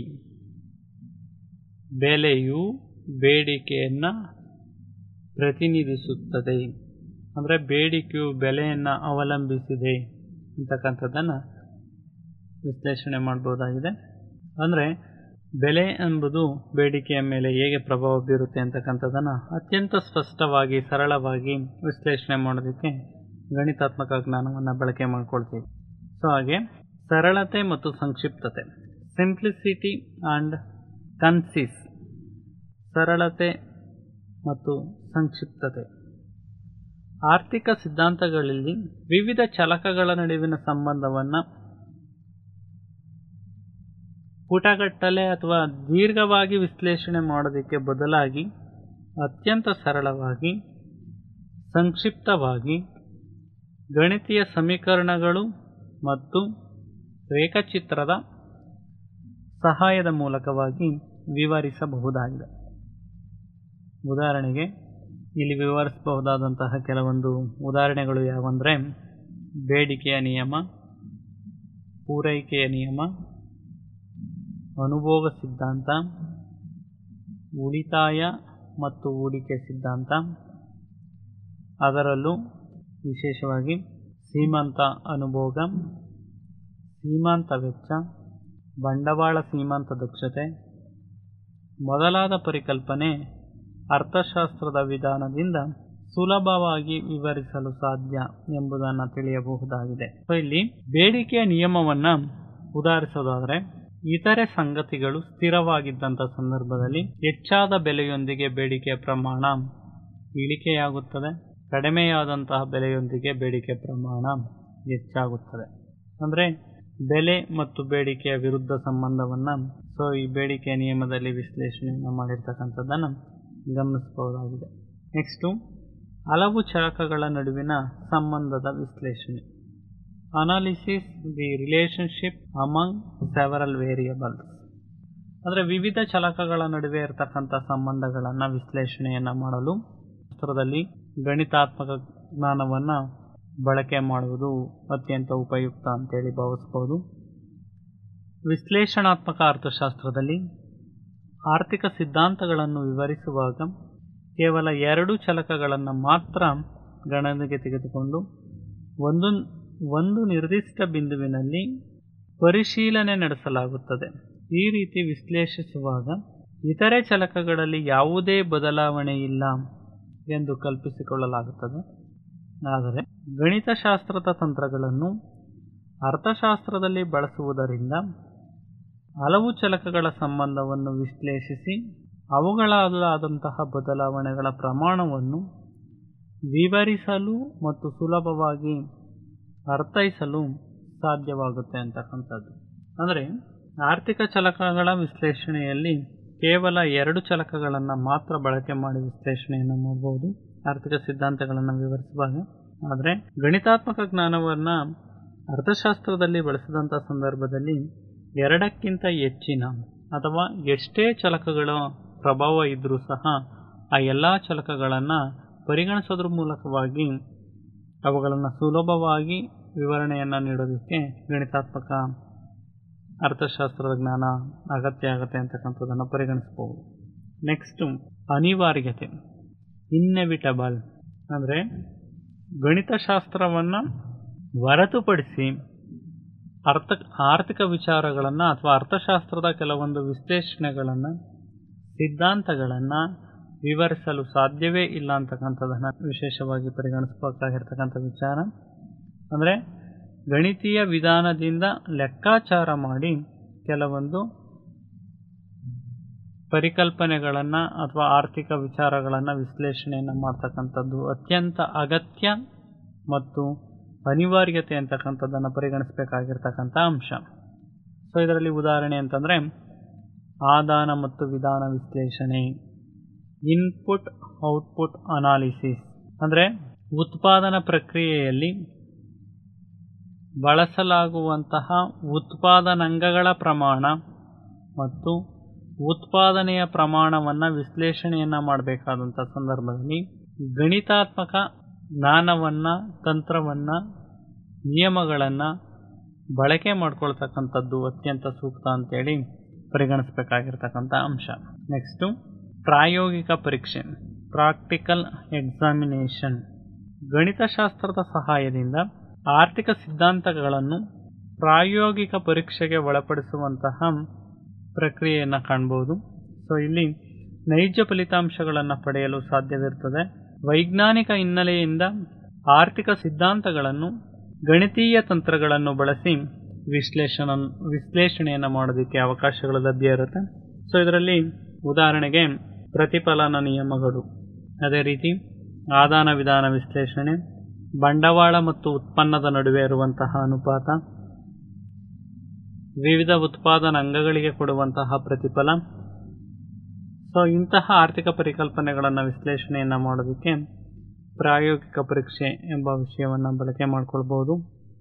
ಬೆಲೆಯು ಬೇಡಿಕೆಯನ್ನು ಪ್ರತಿನಿಧಿಸುತ್ತದೆ ಅಂದರೆ ಬೇಡಿಕೆಯು ಬೆಲೆಯನ್ನು ಅವಲಂಬಿಸಿದೆ ಅಂತಕ್ಕಂಥದ್ದನ್ನು ವಿಶ್ಲೇಷಣೆ ಮಾಡ್ಬೋದಾಗಿದೆ ಅಂದರೆ ಬೆಲೆ ಎಂಬುದು ಬೇಡಿಕೆಯ ಮೇಲೆ ಹೇಗೆ ಪ್ರಭಾವ ಬೀರುತ್ತೆ ಅಂತಕ್ಕಂಥದ್ದನ್ನು ಅತ್ಯಂತ ಸ್ಪಷ್ಟವಾಗಿ ಸರಳವಾಗಿ ವಿಶ್ಲೇಷಣೆ ಮಾಡೋದಕ್ಕೆ ಗಣಿತಾತ್ಮಕ ಜ್ಞಾನವನ್ನು ಬಳಕೆ ಮಾಡ್ಕೊಳ್ತೀವಿ ಸೊ ಹಾಗೆ ಸರಳತೆ ಮತ್ತು ಸಂಕ್ಷಿಪ್ತತೆ ಸಿಂಪ್ಲಿಸಿಟಿ ಆ್ಯಂಡ್ ಕನ್ಸಿಸ್ ಸರಳತೆ ಮತ್ತು ಸಂಕ್ಷಿಪ್ತತೆ ಆರ್ಥಿಕ ಸಿದ್ಧಾಂತಗಳಲ್ಲಿ ವಿವಿಧ ಚಲಕಗಳ ನಡುವಿನ ಸಂಬಂಧವನ್ನು ಪುಟಗಟ್ಟಲೆ ಅಥವಾ ದೀರ್ಘವಾಗಿ ವಿಶ್ಲೇಷಣೆ ಮಾಡೋದಕ್ಕೆ ಬದಲಾಗಿ ಅತ್ಯಂತ ಸರಳವಾಗಿ ಸಂಕ್ಷಿಪ್ತವಾಗಿ ಗಣಿತೀಯ ಸಮೀಕರಣಗಳು ಮತ್ತು ರೇಖಾಚಿತ್ರದ ಸಹಾಯದ ಮೂಲಕವಾಗಿ ವಿವರಿಸಬಹುದಾಗಿದೆ ಉದಾಹರಣೆಗೆ ಇಲ್ಲಿ ವಿವರಿಸಬಹುದಾದಂತಹ ಕೆಲವೊಂದು ಉದಾಹರಣೆಗಳು ಯಾವಂದರೆ ಬೇಡಿಕೆಯ ನಿಯಮ ಪೂರೈಕೆಯ ನಿಯಮ ಅನುಭೋಗ ಸಿದ್ಧಾಂತ ಉಳಿತಾಯ ಮತ್ತು ಹೂಡಿಕೆ ಸಿದ್ಧಾಂತ ಅದರಲ್ಲೂ ವಿಶೇಷವಾಗಿ ಸೀಮಂತ ಅನುಭೋಗ ಸೀಮಾಂತ ವೆಚ್ಚ ಬಂಡವಾಳ ಸೀಮಾಂತ ದಕ್ಷತೆ ಮೊದಲಾದ ಪರಿಕಲ್ಪನೆ ಅರ್ಥಶಾಸ್ತ್ರದ ವಿಧಾನದಿಂದ ಸುಲಭವಾಗಿ ವಿವರಿಸಲು ಸಾಧ್ಯ ಎಂಬುದನ್ನು ತಿಳಿಯಬಹುದಾಗಿದೆ ಸೊ ಇಲ್ಲಿ ಬೇಡಿಕೆಯ ನಿಯಮವನ್ನು ಉದಾಹರಿಸೋದಾದರೆ ಇತರೆ ಸಂಗತಿಗಳು ಸ್ಥಿರವಾಗಿದ್ದಂಥ ಸಂದರ್ಭದಲ್ಲಿ ಹೆಚ್ಚಾದ ಬೆಲೆಯೊಂದಿಗೆ ಬೇಡಿಕೆಯ ಪ್ರಮಾಣ ಇಳಿಕೆಯಾಗುತ್ತದೆ ಕಡಿಮೆಯಾದಂತಹ ಬೆಲೆಯೊಂದಿಗೆ ಬೇಡಿಕೆ ಪ್ರಮಾಣ ಹೆಚ್ಚಾಗುತ್ತದೆ ಅಂದರೆ ಬೆಲೆ ಮತ್ತು ಬೇಡಿಕೆಯ ವಿರುದ್ಧ ಸಂಬಂಧವನ್ನು ಸೊ ಈ ಬೇಡಿಕೆಯ ನಿಯಮದಲ್ಲಿ ವಿಶ್ಲೇಷಣೆಯನ್ನು ಮಾಡಿರ್ತಕ್ಕಂಥದ್ದನ್ನು ಗಮನಿಸಬಹುದಾಗಿದೆ ನೆಕ್ಸ್ಟು ಹಲವು ಚರಕಗಳ ನಡುವಿನ ಸಂಬಂಧದ ವಿಶ್ಲೇಷಣೆ analysis the relationship among several variables ಅಂದರೆ ವಿವಿಧ ಚಲಕಗಳ ನಡುವೆ ಇರತಕ್ಕಂಥ ಸಂಬಂಧಗಳನ್ನು ವಿಶ್ಲೇಷಣೆಯನ್ನು ಮಾಡಲು ಶಾಸ್ತ್ರದಲ್ಲಿ ಗಣಿತಾತ್ಮಕ ಜ್ಞಾನವನ್ನು ಬಳಕೆ ಮಾಡುವುದು ಅತ್ಯಂತ ಉಪಯುಕ್ತ ಅಂತೇಳಿ ಭಾವಿಸ್ಬೋದು ವಿಶ್ಲೇಷಣಾತ್ಮಕ ಅರ್ಥಶಾಸ್ತ್ರದಲ್ಲಿ ಆರ್ಥಿಕ ಸಿದ್ಧಾಂತಗಳನ್ನು ವಿವರಿಸುವಾಗ ಕೇವಲ ಎರಡು ಚಲಕಗಳನ್ನು ಮಾತ್ರ ಗಣನೆಗೆ ತೆಗೆದುಕೊಂಡು ಒಂದು ಒಂದು ನಿರ್ದಿಷ್ಟ ಬಿಂದುವಿನಲ್ಲಿ ಪರಿಶೀಲನೆ ನಡೆಸಲಾಗುತ್ತದೆ ಈ ರೀತಿ ವಿಶ್ಲೇಷಿಸುವಾಗ ಇತರೆ ಚಲಕಗಳಲ್ಲಿ ಯಾವುದೇ ಬದಲಾವಣೆ ಇಲ್ಲ ಎಂದು ಕಲ್ಪಿಸಿಕೊಳ್ಳಲಾಗುತ್ತದೆ ಆದರೆ ಗಣಿತಶಾಸ್ತ್ರದ ತಂತ್ರಗಳನ್ನು ಅರ್ಥಶಾಸ್ತ್ರದಲ್ಲಿ ಬಳಸುವುದರಿಂದ ಹಲವು ಚಲಕಗಳ ಸಂಬಂಧವನ್ನು ವಿಶ್ಲೇಷಿಸಿ ಅವುಗಳಲ್ಲಾದಂತಹ ಬದಲಾವಣೆಗಳ ಪ್ರಮಾಣವನ್ನು ವಿವರಿಸಲು ಮತ್ತು ಸುಲಭವಾಗಿ ಅರ್ಥೈಸಲು ಸಾಧ್ಯವಾಗುತ್ತೆ ಅಂತಕ್ಕಂಥದ್ದು ಅಂದರೆ ಆರ್ಥಿಕ ಚಲಕಗಳ ವಿಶ್ಲೇಷಣೆಯಲ್ಲಿ ಕೇವಲ ಎರಡು ಚಲಕಗಳನ್ನು ಮಾತ್ರ ಬಳಕೆ ಮಾಡಿ ವಿಶ್ಲೇಷಣೆಯನ್ನು ಮಾಡಬಹುದು ಆರ್ಥಿಕ ಸಿದ್ಧಾಂತಗಳನ್ನು ವಿವರಿಸುವಾಗ ಆದರೆ ಗಣಿತಾತ್ಮಕ ಜ್ಞಾನವನ್ನು ಅರ್ಥಶಾಸ್ತ್ರದಲ್ಲಿ ಬಳಸಿದಂಥ ಸಂದರ್ಭದಲ್ಲಿ ಎರಡಕ್ಕಿಂತ ಹೆಚ್ಚಿನ ಅಥವಾ ಎಷ್ಟೇ ಚಲಕಗಳ ಪ್ರಭಾವ ಇದ್ದರೂ ಸಹ ಆ ಎಲ್ಲ ಚಲಕಗಳನ್ನು ಪರಿಗಣಿಸೋದ್ರ ಮೂಲಕವಾಗಿ ಅವುಗಳನ್ನು ಸುಲಭವಾಗಿ ವಿವರಣೆಯನ್ನು ನೀಡೋದಕ್ಕೆ ಗಣಿತಾತ್ಮಕ ಅರ್ಥಶಾಸ್ತ್ರದ ಜ್ಞಾನ ಅಗತ್ಯ ಆಗುತ್ತೆ ಅಂತಕ್ಕಂಥದ್ದನ್ನು ಪರಿಗಣಿಸ್ಬೋದು ನೆಕ್ಸ್ಟು ಅನಿವಾರ್ಯತೆ ಇನ್ನೆವಿಟಬಲ್ ಅಂದರೆ ಗಣಿತಶಾಸ್ತ್ರವನ್ನು ಹೊರತುಪಡಿಸಿ ಅರ್ಥ ಆರ್ಥಿಕ ವಿಚಾರಗಳನ್ನು ಅಥವಾ ಅರ್ಥಶಾಸ್ತ್ರದ ಕೆಲವೊಂದು ವಿಶ್ಲೇಷಣೆಗಳನ್ನು ಸಿದ್ಧಾಂತಗಳನ್ನು ವಿವರಿಸಲು ಸಾಧ್ಯವೇ ಇಲ್ಲ ಅಂತಕ್ಕಂಥದ್ದನ್ನು ವಿಶೇಷವಾಗಿ ಪರಿಗಣಿಸಬೇಕಾಗಿರ್ತಕ್ಕಂಥ ವಿಚಾರ ಅಂದರೆ ಗಣಿತೀಯ ವಿಧಾನದಿಂದ ಲೆಕ್ಕಾಚಾರ ಮಾಡಿ ಕೆಲವೊಂದು ಪರಿಕಲ್ಪನೆಗಳನ್ನು ಅಥವಾ ಆರ್ಥಿಕ ವಿಚಾರಗಳನ್ನು ವಿಶ್ಲೇಷಣೆಯನ್ನು ಮಾಡ್ತಕ್ಕಂಥದ್ದು ಅತ್ಯಂತ ಅಗತ್ಯ ಮತ್ತು ಅನಿವಾರ್ಯತೆ ಅಂತಕ್ಕಂಥದ್ದನ್ನು ಪರಿಗಣಿಸಬೇಕಾಗಿರ್ತಕ್ಕಂಥ ಅಂಶ ಸೊ ಇದರಲ್ಲಿ ಉದಾಹರಣೆ ಅಂತಂದರೆ ಆದಾನ ಮತ್ತು ವಿಧಾನ ವಿಶ್ಲೇಷಣೆ ಇನ್ಪುಟ್ ಔಟ್ಪುಟ್ ಅನಾಲಿಸಿಸ್ ಅಂದರೆ ಉತ್ಪಾದನಾ ಪ್ರಕ್ರಿಯೆಯಲ್ಲಿ ಬಳಸಲಾಗುವಂತಹ ಉತ್ಪಾದನಾಂಗಗಳ ಪ್ರಮಾಣ ಮತ್ತು ಉತ್ಪಾದನೆಯ ಪ್ರಮಾಣವನ್ನು ವಿಶ್ಲೇಷಣೆಯನ್ನು ಮಾಡಬೇಕಾದಂಥ ಸಂದರ್ಭದಲ್ಲಿ ಗಣಿತಾತ್ಮಕ ಜ್ಞಾನವನ್ನು ತಂತ್ರವನ್ನು ನಿಯಮಗಳನ್ನು ಬಳಕೆ ಮಾಡ್ಕೊಳ್ತಕ್ಕಂಥದ್ದು ಅತ್ಯಂತ ಸೂಕ್ತ ಅಂತೇಳಿ ಪರಿಗಣಿಸಬೇಕಾಗಿರ್ತಕ್ಕಂಥ ಅಂಶ ನೆಕ್ಸ್ಟು ಪ್ರಾಯೋಗಿಕ ಪರೀಕ್ಷೆ ಪ್ರಾಕ್ಟಿಕಲ್ ಎಕ್ಸಾಮಿನೇಷನ್ ಗಣಿತಶಾಸ್ತ್ರದ ಸಹಾಯದಿಂದ ಆರ್ಥಿಕ ಸಿದ್ಧಾಂತಗಳನ್ನು ಪ್ರಾಯೋಗಿಕ ಪರೀಕ್ಷೆಗೆ ಒಳಪಡಿಸುವಂತಹ ಪ್ರಕ್ರಿಯೆಯನ್ನು ಕಾಣ್ಬೋದು ಸೊ ಇಲ್ಲಿ ನೈಜ ಫಲಿತಾಂಶಗಳನ್ನು ಪಡೆಯಲು ಸಾಧ್ಯವಿರುತ್ತದೆ ವೈಜ್ಞಾನಿಕ ಹಿನ್ನೆಲೆಯಿಂದ ಆರ್ಥಿಕ ಸಿದ್ಧಾಂತಗಳನ್ನು ಗಣಿತೀಯ ತಂತ್ರಗಳನ್ನು ಬಳಸಿ ವಿಶ್ಲೇಷಣ ವಿಶ್ಲೇಷಣೆಯನ್ನು ಮಾಡೋದಕ್ಕೆ ಅವಕಾಶಗಳು ಲಭ್ಯ ಇರುತ್ತೆ ಸೊ ಇದರಲ್ಲಿ ಉದಾಹರಣೆಗೆ ಪ್ರತಿಫಲನ ನಿಯಮಗಳು ಅದೇ ರೀತಿ ಆದಾನ ವಿಧಾನ ವಿಶ್ಲೇಷಣೆ ಬಂಡವಾಳ ಮತ್ತು ಉತ್ಪನ್ನದ ನಡುವೆ ಇರುವಂತಹ ಅನುಪಾತ ವಿವಿಧ ಉತ್ಪಾದನಾ ಅಂಗಗಳಿಗೆ ಕೊಡುವಂತಹ ಪ್ರತಿಫಲ ಸೊ ಇಂತಹ ಆರ್ಥಿಕ ಪರಿಕಲ್ಪನೆಗಳನ್ನು ವಿಶ್ಲೇಷಣೆಯನ್ನು ಮಾಡೋದಕ್ಕೆ ಪ್ರಾಯೋಗಿಕ ಪರೀಕ್ಷೆ ಎಂಬ ವಿಷಯವನ್ನು ಬಳಕೆ ಮಾಡಿಕೊಳ್ಬೋದು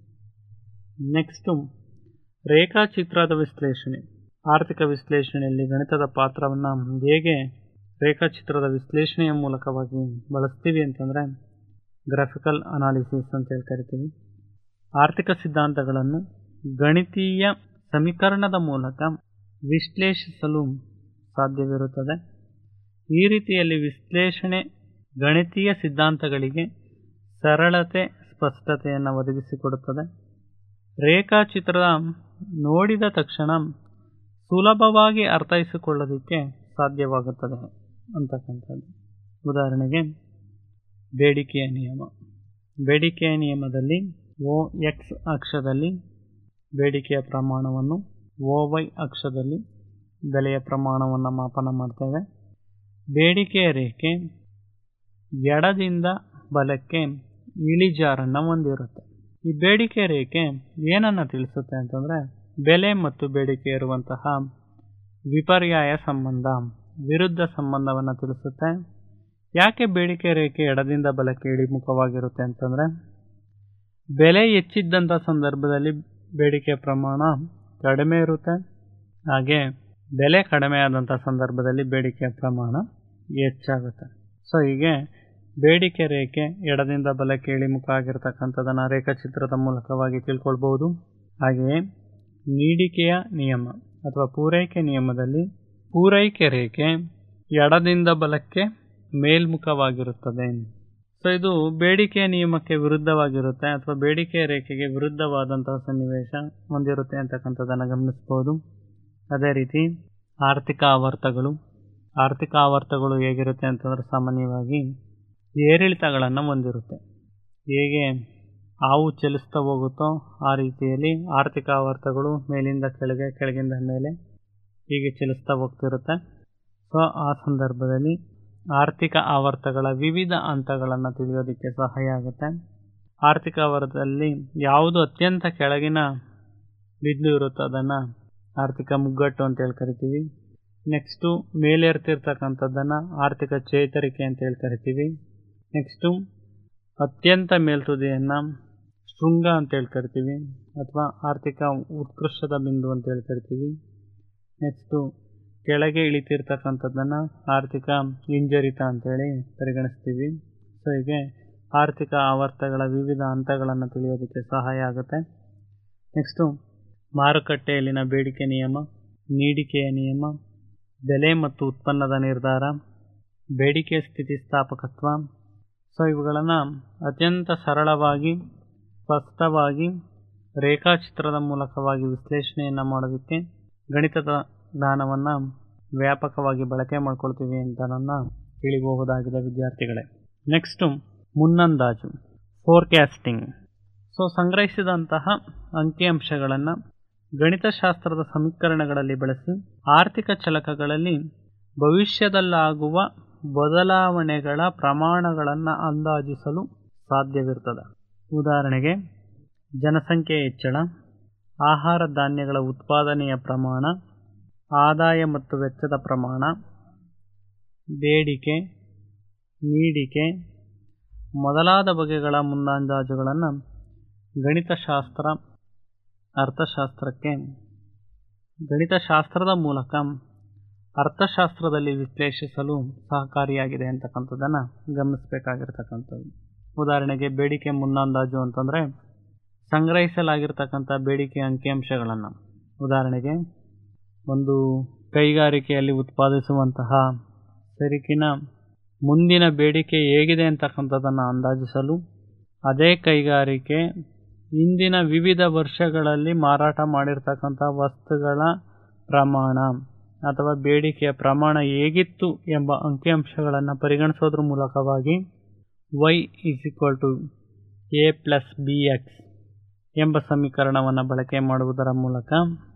ನೆಕ್ಸ್ಟು ರೇಖಾಚಿತ್ರದ ವಿಶ್ಲೇಷಣೆ ಆರ್ಥಿಕ ವಿಶ್ಲೇಷಣೆಯಲ್ಲಿ ಗಣಿತದ ಪಾತ್ರವನ್ನು ಹೇಗೆ ರೇಖಾಚಿತ್ರದ ವಿಶ್ಲೇಷಣೆಯ ಮೂಲಕವಾಗಿ ಬಳಸ್ತೀವಿ ಅಂತಂದರೆ ಗ್ರಾಫಿಕಲ್ ಅನಾಲಿಸಿಸ್ ಅಂತ ಹೇಳಿ ಕರಿತೀವಿ ಆರ್ಥಿಕ ಸಿದ್ಧಾಂತಗಳನ್ನು ಗಣಿತೀಯ ಸಮೀಕರಣದ ಮೂಲಕ ವಿಶ್ಲೇಷಿಸಲು ಸಾಧ್ಯವಿರುತ್ತದೆ ಈ ರೀತಿಯಲ್ಲಿ ವಿಶ್ಲೇಷಣೆ ಗಣಿತೀಯ ಸಿದ್ಧಾಂತಗಳಿಗೆ ಸರಳತೆ ಸ್ಪಷ್ಟತೆಯನ್ನು ಒದಗಿಸಿಕೊಡುತ್ತದೆ ರೇಖಾಚಿತ್ರ ನೋಡಿದ ತಕ್ಷಣ ಸುಲಭವಾಗಿ ಅರ್ಥೈಸಿಕೊಳ್ಳೋದಕ್ಕೆ ಸಾಧ್ಯವಾಗುತ್ತದೆ ಅಂತಕ್ಕಂಥದ್ದು ಉದಾಹರಣೆಗೆ ಬೇಡಿಕೆಯ ನಿಯಮ ಬೇಡಿಕೆಯ ನಿಯಮದಲ್ಲಿ ಓ ಎಕ್ಸ್ ಅಕ್ಷದಲ್ಲಿ ಬೇಡಿಕೆಯ ಪ್ರಮಾಣವನ್ನು ಓ ವೈ ಅಕ್ಷದಲ್ಲಿ ಬೆಲೆಯ ಪ್ರಮಾಣವನ್ನು ಮಾಪನ ಮಾಡ್ತೇವೆ ಬೇಡಿಕೆಯ ರೇಖೆ ಎಡದಿಂದ ಬಲಕ್ಕೆ ಇಳಿಜಾರನ್ನು ಹೊಂದಿರುತ್ತೆ ಈ ಬೇಡಿಕೆ ರೇಖೆ ಏನನ್ನು ತಿಳಿಸುತ್ತೆ ಅಂತಂದರೆ ಬೆಲೆ ಮತ್ತು ಬೇಡಿಕೆ ಇರುವಂತಹ ವಿಪರ್ಯಾಯ ಸಂಬಂಧ ವಿರುದ್ಧ ಸಂಬಂಧವನ್ನು ತಿಳಿಸುತ್ತೆ ಯಾಕೆ ಬೇಡಿಕೆ ರೇಖೆ ಎಡದಿಂದ ಬಲಕ್ಕೆ ಇಳಿಮುಖವಾಗಿರುತ್ತೆ ಅಂತಂದರೆ ಬೆಲೆ ಹೆಚ್ಚಿದ್ದಂಥ ಸಂದರ್ಭದಲ್ಲಿ ಬೇಡಿಕೆಯ ಪ್ರಮಾಣ ಕಡಿಮೆ ಇರುತ್ತೆ ಹಾಗೆ ಬೆಲೆ ಕಡಿಮೆ ಆದಂಥ ಸಂದರ್ಭದಲ್ಲಿ ಬೇಡಿಕೆಯ ಪ್ರಮಾಣ ಹೆಚ್ಚಾಗುತ್ತೆ ಸೊ ಹೀಗೆ ಬೇಡಿಕೆ ರೇಖೆ ಎಡದಿಂದ ಬಲಕ್ಕೆ ಇಳಿಮುಖ ಆಗಿರ್ತಕ್ಕಂಥದ್ದನ್ನು ರೇಖಾಚಿತ್ರದ ಮೂಲಕವಾಗಿ ತಿಳ್ಕೊಳ್ಬೋದು ಹಾಗೆಯೇ ನೀಡಿಕೆಯ ನಿಯಮ ಅಥವಾ ಪೂರೈಕೆ ನಿಯಮದಲ್ಲಿ ಪೂರೈಕೆ ರೇಖೆ ಎಡದಿಂದ ಬಲಕ್ಕೆ ಮೇಲ್ಮುಖವಾಗಿರುತ್ತದೆ ಸೊ ಇದು ಬೇಡಿಕೆಯ ನಿಯಮಕ್ಕೆ ವಿರುದ್ಧವಾಗಿರುತ್ತೆ ಅಥವಾ ಬೇಡಿಕೆಯ ರೇಖೆಗೆ ವಿರುದ್ಧವಾದಂತಹ ಸನ್ನಿವೇಶ ಹೊಂದಿರುತ್ತೆ ಅಂತಕ್ಕಂಥದ್ದನ್ನು ಗಮನಿಸ್ಬೋದು ಅದೇ ರೀತಿ ಆರ್ಥಿಕ ಆವರ್ತಗಳು ಆರ್ಥಿಕ ಆವರ್ತಗಳು ಹೇಗಿರುತ್ತೆ ಅಂತಂದರೆ ಸಾಮಾನ್ಯವಾಗಿ ಏರಿಳಿತಗಳನ್ನು ಹೊಂದಿರುತ್ತೆ ಹೇಗೆ ಹಾವು ಚಲಿಸ್ತಾ ಹೋಗುತ್ತೋ ಆ ರೀತಿಯಲ್ಲಿ ಆರ್ಥಿಕ ಆವರ್ತಗಳು ಮೇಲಿಂದ ಕೆಳಗೆ ಕೆಳಗಿಂದ ಮೇಲೆ ಹೀಗೆ ಚಲಿಸ್ತಾ ಹೋಗ್ತಿರುತ್ತೆ ಸೊ ಆ ಸಂದರ್ಭದಲ್ಲಿ ಆರ್ಥಿಕ ಆವರ್ತಗಳ ವಿವಿಧ ಹಂತಗಳನ್ನು ತಿಳಿಯೋದಕ್ಕೆ ಸಹಾಯ ಆಗುತ್ತೆ ಆರ್ಥಿಕ ಆವರ್ತದಲ್ಲಿ ಯಾವುದು ಅತ್ಯಂತ ಕೆಳಗಿನ ಬಿದ್ದು ಇರುತ್ತೋ ಅದನ್ನು ಆರ್ಥಿಕ ಮುಗ್ಗಟ್ಟು ಅಂತ ಹೇಳಿ ಕರಿತೀವಿ ನೆಕ್ಸ್ಟು ಮೇಲೇರ್ತಿರ್ತಕ್ಕಂಥದ್ದನ್ನು ಆರ್ಥಿಕ ಚೇತರಿಕೆ ಅಂತ ಹೇಳಿ ಕರಿತೀವಿ ನೆಕ್ಸ್ಟು ಅತ್ಯಂತ ಮೇಲ್ತುದಿಯನ್ನು ಶೃಂಗ ಅಂತ ಹೇಳಿ ಕರಿತೀವಿ ಅಥವಾ ಆರ್ಥಿಕ ಉತ್ಕೃಷ್ಟದ ಬಿಂದು ಅಂತ ಹೇಳಿ ಕರಿತೀವಿ ನೆಕ್ಸ್ಟು ಕೆಳಗೆ ಇಳಿತಿರ್ತಕ್ಕಂಥದ್ದನ್ನು ಆರ್ಥಿಕ ಹಿಂಜರಿತ ಅಂತೇಳಿ ಪರಿಗಣಿಸ್ತೀವಿ ಸೊ ಹೀಗೆ ಆರ್ಥಿಕ ಆವರ್ತಗಳ ವಿವಿಧ ಹಂತಗಳನ್ನು ತಿಳಿಯೋದಕ್ಕೆ ಸಹಾಯ ಆಗುತ್ತೆ ನೆಕ್ಸ್ಟು ಮಾರುಕಟ್ಟೆಯಲ್ಲಿನ ಬೇಡಿಕೆ ನಿಯಮ ನೀಡಿಕೆಯ ನಿಯಮ ಬೆಲೆ ಮತ್ತು ಉತ್ಪನ್ನದ ನಿರ್ಧಾರ ಬೇಡಿಕೆ ಸ್ಥಿತಿಸ್ಥಾಪಕತ್ವ ಸೊ ಇವುಗಳನ್ನು ಅತ್ಯಂತ ಸರಳವಾಗಿ ಸ್ಪಷ್ಟವಾಗಿ ರೇಖಾಚಿತ್ರದ ಮೂಲಕವಾಗಿ ವಿಶ್ಲೇಷಣೆಯನ್ನು ಮಾಡೋದಕ್ಕೆ ಗಣಿತದ ಜ್ಞಾನವನ್ನು ವ್ಯಾಪಕವಾಗಿ ಬಳಕೆ ಮಾಡ್ಕೊಳ್ತೀವಿ ಅಂತ ನನ್ನ ತಿಳಿಬಹುದಾಗಿದೆ ವಿದ್ಯಾರ್ಥಿಗಳೇ ನೆಕ್ಸ್ಟು ಮುನ್ನಂದಾಜು ಫೋರ್ಕ್ಯಾಸ್ಟಿಂಗ್ ಸೊ ಸಂಗ್ರಹಿಸಿದಂತಹ ಅಂಕಿಅಂಶಗಳನ್ನು ಗಣಿತಶಾಸ್ತ್ರದ ಸಮೀಕರಣಗಳಲ್ಲಿ ಬಳಸಿ ಆರ್ಥಿಕ ಚಲಕಗಳಲ್ಲಿ ಭವಿಷ್ಯದಲ್ಲಾಗುವ ಬದಲಾವಣೆಗಳ ಪ್ರಮಾಣಗಳನ್ನು ಅಂದಾಜಿಸಲು ಸಾಧ್ಯವಿರ್ತದೆ ಉದಾಹರಣೆಗೆ ಜನಸಂಖ್ಯೆ ಹೆಚ್ಚಳ ಆಹಾರ ಧಾನ್ಯಗಳ ಉತ್ಪಾದನೆಯ ಪ್ರಮಾಣ ಆದಾಯ ಮತ್ತು ವೆಚ್ಚದ ಪ್ರಮಾಣ ಬೇಡಿಕೆ ನೀಡಿಕೆ ಮೊದಲಾದ ಬಗೆಗಳ ಮುನ್ನಂದಾಜುಗಳನ್ನು ಗಣಿತಶಾಸ್ತ್ರ ಅರ್ಥಶಾಸ್ತ್ರಕ್ಕೆ ಗಣಿತಶಾಸ್ತ್ರದ ಮೂಲಕ ಅರ್ಥಶಾಸ್ತ್ರದಲ್ಲಿ ವಿಶ್ಲೇಷಿಸಲು ಸಹಕಾರಿಯಾಗಿದೆ ಅಂತಕ್ಕಂಥದ್ದನ್ನು ಗಮನಿಸಬೇಕಾಗಿರ್ತಕ್ಕಂಥದ್ದು ಉದಾಹರಣೆಗೆ ಬೇಡಿಕೆ ಮುನ್ನಂದಾಜು ಅಂತಂದರೆ ಸಂಗ್ರಹಿಸಲಾಗಿರ್ತಕ್ಕಂಥ ಬೇಡಿಕೆ ಅಂಕಿಅಂಶಗಳನ್ನು ಉದಾಹರಣೆಗೆ ಒಂದು ಕೈಗಾರಿಕೆಯಲ್ಲಿ ಉತ್ಪಾದಿಸುವಂತಹ ಸರಕಿನ ಮುಂದಿನ ಬೇಡಿಕೆ ಹೇಗಿದೆ ಅಂತಕ್ಕಂಥದ್ದನ್ನು ಅಂದಾಜಿಸಲು ಅದೇ ಕೈಗಾರಿಕೆ ಇಂದಿನ ವಿವಿಧ ವರ್ಷಗಳಲ್ಲಿ ಮಾರಾಟ ಮಾಡಿರ್ತಕ್ಕಂಥ ವಸ್ತುಗಳ ಪ್ರಮಾಣ ಅಥವಾ ಬೇಡಿಕೆಯ ಪ್ರಮಾಣ ಹೇಗಿತ್ತು ಎಂಬ ಅಂಕಿಅಂಶಗಳನ್ನು ಪರಿಗಣಿಸೋದ್ರ ಮೂಲಕವಾಗಿ Y is equal to A plus B X ಎಂಬ ಸಮೀಕರಣವನ್ನು ಬಳಕೆ ಮಾಡುವುದರ ಮೂಲಕ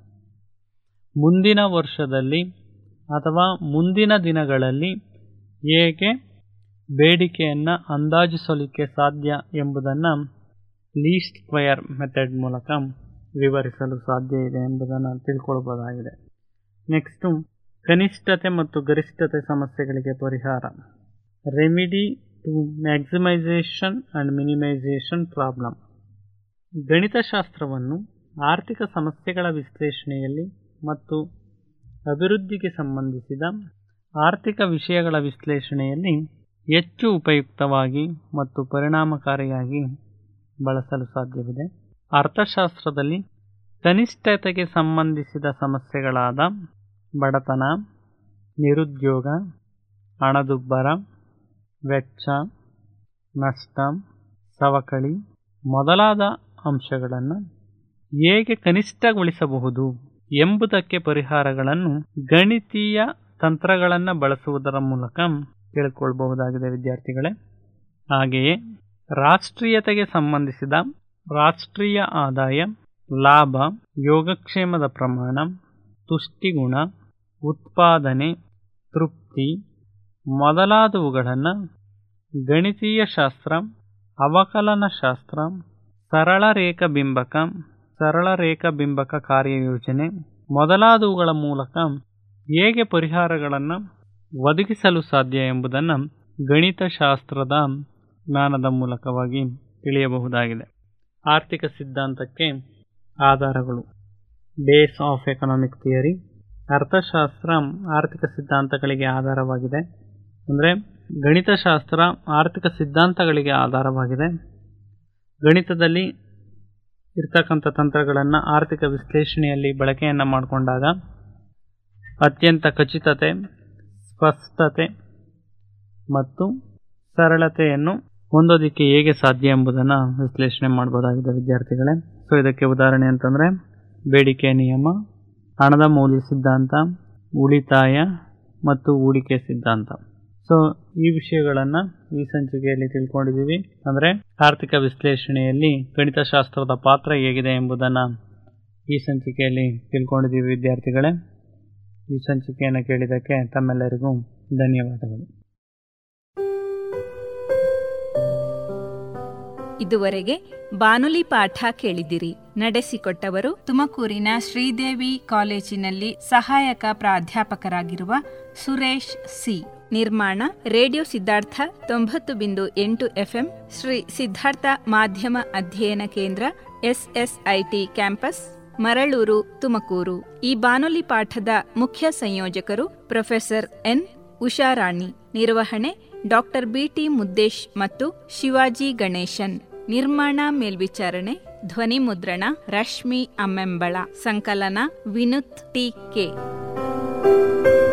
ಮುಂದಿನ ವರ್ಷದಲ್ಲಿ ಅಥವಾ ಮುಂದಿನ ದಿನಗಳಲ್ಲಿ ಹೇಗೆ ಬೇಡಿಕೆಯನ್ನು ಅಂದಾಜಿಸಲಿಕ್ಕೆ ಸಾಧ್ಯ ಎಂಬುದನ್ನು ಲೀಸ್ಟ್ ಸ್ಕ್ವಯರ್ ಮೆಥಡ್ ಮೂಲಕ ವಿವರಿಸಲು ಸಾಧ್ಯ ಇದೆ ಎಂಬುದನ್ನು ತಿಳ್ಕೊಳ್ಬೋದಾಗಿದೆ ನೆಕ್ಸ್ಟು ಕನಿಷ್ಠತೆ ಮತ್ತು ಗರಿಷ್ಠತೆ ಸಮಸ್ಯೆಗಳಿಗೆ ಪರಿಹಾರ remedy to maximisation and minimisation problem ಗಣಿತಶಾಸ್ತ್ರವನ್ನು ಆರ್ಥಿಕ ಸಮಸ್ಯೆಗಳ ವಿಶ್ಲೇಷಣೆಯಲ್ಲಿ ಮತ್ತು ಅಭಿವೃದ್ಧಿಗೆ ಸಂಬಂಧಿಸಿದ ಆರ್ಥಿಕ ವಿಷಯಗಳ ವಿಶ್ಲೇಷಣೆಯಲ್ಲಿ ಹೆಚ್ಚು ಉಪಯುಕ್ತವಾಗಿ ಮತ್ತು ಪರಿಣಾಮಕಾರಿಯಾಗಿ ಬಳಸಲು ಸಾಧ್ಯವಿದೆ ಅರ್ಥಶಾಸ್ತ್ರದಲ್ಲಿ ಕನಿಷ್ಠತೆಗೆ ಸಂಬಂಧಿಸಿದ ಸಮಸ್ಯೆಗಳಾದ ಬಡತನ ನಿರುದ್ಯೋಗ ಹಣದುಬ್ಬರ ವೆಚ್ಚ ನಷ್ಟ ಸವಕಳಿ ಮೊದಲಾದ ಅಂಶಗಳನ್ನು ಹೇಗೆ ಕನಿಷ್ಠಗೊಳಿಸಬಹುದು ಎಂಬುದಕ್ಕೆ ಪರಿಹಾರಗಳನ್ನು ಗಣಿತೀಯ ತಂತ್ರಗಳನ್ನು ಬಳಸುವುದರ ಮೂಲಕ ತಿಳ್ಕೊಳ್ಬಹುದಾಗಿದೆ ವಿದ್ಯಾರ್ಥಿಗಳೇ ಹಾಗೆಯೇ ರಾಷ್ಟ್ರೀಯತೆಗೆ ಸಂಬಂಧಿಸಿದ ರಾಷ್ಟ್ರೀಯ ಆದಾಯ ಲಾಭ ಯೋಗಕ್ಷೇಮದ ಪ್ರಮಾಣ ತುಷ್ಟಿಗುಣ ಉತ್ಪಾದನೆ ತೃಪ್ತಿ ಮೊದಲಾದವುಗಳನ್ನು ಗಣಿತೀಯ ಶಾಸ್ತ್ರ ಅವಕಲನ ಶಾಸ್ತ್ರ ಸರಳ ರೇಖಾಬಿಂಬಕ ಸರಳ ರೇಖಾಬಿಂಬಕ ಕಾರ್ಯಯೋಜನೆ ಮೊದಲಾದವುಗಳ ಮೂಲಕ ಹೇಗೆ ಪರಿಹಾರಗಳನ್ನು ಒದಗಿಸಲು ಸಾಧ್ಯ ಎಂಬುದನ್ನು ಗಣಿತಶಾಸ್ತ್ರದ ಜ್ಞಾನದ ಮೂಲಕವಾಗಿ ತಿಳಿಯಬಹುದಾಗಿದೆ ಆರ್ಥಿಕ ಸಿದ್ಧಾಂತಕ್ಕೆ ಆಧಾರಗಳು ಬೇಸ್ ಆಫ್ ಎಕನಾಮಿಕ್ ಥಿಯರಿ ಅರ್ಥಶಾಸ್ತ್ರ ಆರ್ಥಿಕ ಸಿದ್ಧಾಂತಗಳಿಗೆ ಆಧಾರವಾಗಿದೆ ಅಂದರೆ ಗಣಿತಶಾಸ್ತ್ರ ಆರ್ಥಿಕ ಸಿದ್ಧಾಂತಗಳಿಗೆ ಆಧಾರವಾಗಿದೆ ಗಣಿತದಲ್ಲಿ ಇರ್ತಕ್ಕಂಥ ತಂತ್ರಗಳನ್ನು ಆರ್ಥಿಕ ವಿಶ್ಲೇಷಣೆಯಲ್ಲಿ ಬಳಕೆಯನ್ನು ಮಾಡಿಕೊಂಡಾಗ ಅತ್ಯಂತ ಖಚಿತತೆ ಸ್ಪಷ್ಟತೆ ಮತ್ತು ಸರಳತೆಯನ್ನು ಹೊಂದೋದಕ್ಕೆ ಹೇಗೆ ಸಾಧ್ಯ ಎಂಬುದನ್ನು ವಿಶ್ಲೇಷಣೆ ಮಾಡ್ಬೋದಾಗಿದೆ ವಿದ್ಯಾರ್ಥಿಗಳೇ ಸೊ ಇದಕ್ಕೆ ಉದಾಹರಣೆ ಅಂತಂದರೆ ಬೇಡಿಕೆ ನಿಯಮ ಹಣದ ಮೌಲ್ಯ ಸಿದ್ಧಾಂತ ಉಳಿತಾಯ ಮತ್ತು ಹೂಡಿಕೆ ಸಿದ್ಧಾಂತ ಸೊ ಈ ವಿಷಯಗಳನ್ನು ಈ ಸಂಚಿಕೆಯಲ್ಲಿ ತಿಳ್ಕೊಂಡಿದ್ದೀವಿ ಅಂದರೆ ಆರ್ಥಿಕ ವಿಶ್ಲೇಷಣೆಯಲ್ಲಿ ಗಣಿತಶಾಸ್ತ್ರದ ಪಾತ್ರ ಹೇಗಿದೆ ಎಂಬುದನ್ನು ಈ ಸಂಚಿಕೆಯಲ್ಲಿ ತಿಳ್ಕೊಂಡಿದ್ದೀವಿ ವಿದ್ಯಾರ್ಥಿಗಳೇ ಈ ಸಂಚಿಕೆಯನ್ನು ಕೇಳಿದ್ದಕ್ಕೆ ತಮ್ಮೆಲ್ಲರಿಗೂ ಧನ್ಯವಾದಗಳು ಇದುವರೆಗೆ ಬಾನುಲಿ ಪಾಠ ಕೇಳಿದಿರಿ ನಡೆಸಿಕೊಟ್ಟವರು ತುಮಕೂರಿನ ಶ್ರೀದೇವಿ ಕಾಲೇಜಿನಲ್ಲಿ ಸಹಾಯಕ ಪ್ರಾಧ್ಯಾಪಕರಾಗಿರುವ ಸುರೇಶ್ ಸಿ ನಿರ್ಮಾಣ ರೇಡಿಯೋ ಸಿದ್ಧಾರ್ಥ ತೊಂಬತ್ತು ಬಿಂದು ಎಂಟು ಎಫ್ಎಂ ಶ್ರೀ ಸಿದ್ಧಾರ್ಥ ಮಾಧ್ಯಮ ಅಧ್ಯಯನ ಕೇಂದ್ರ ಎಸ್ಎಸ್ಐಟಿ ಕ್ಯಾಂಪಸ್ ಮರಳೂರು ತುಮಕೂರು ಈ ಬಾನುಲಿ ಪಾಠದ ಮುಖ್ಯ ಸಂಯೋಜಕರು ಪ್ರೊಫೆಸರ್ ಎನ್ ಉಷಾರಾಣಿ ನಿರ್ವಹಣೆ ಡಾಕ್ಟರ್ ಬಿಟಿ ಮುದ್ದೇಶ್ ಮತ್ತು ಶಿವಾಜಿ ಗಣೇಶನ್ ನಿರ್ಮಾಣ ಮೇಲ್ವಿಚಾರಣೆ ಧ್ವನಿ ಮುದ್ರಣ ರಶ್ಮಿ ಅಮ್ಮೆಂಬಳ ಸಂಕಲನ ವಿನುತ್ ಟಿ ಕೆ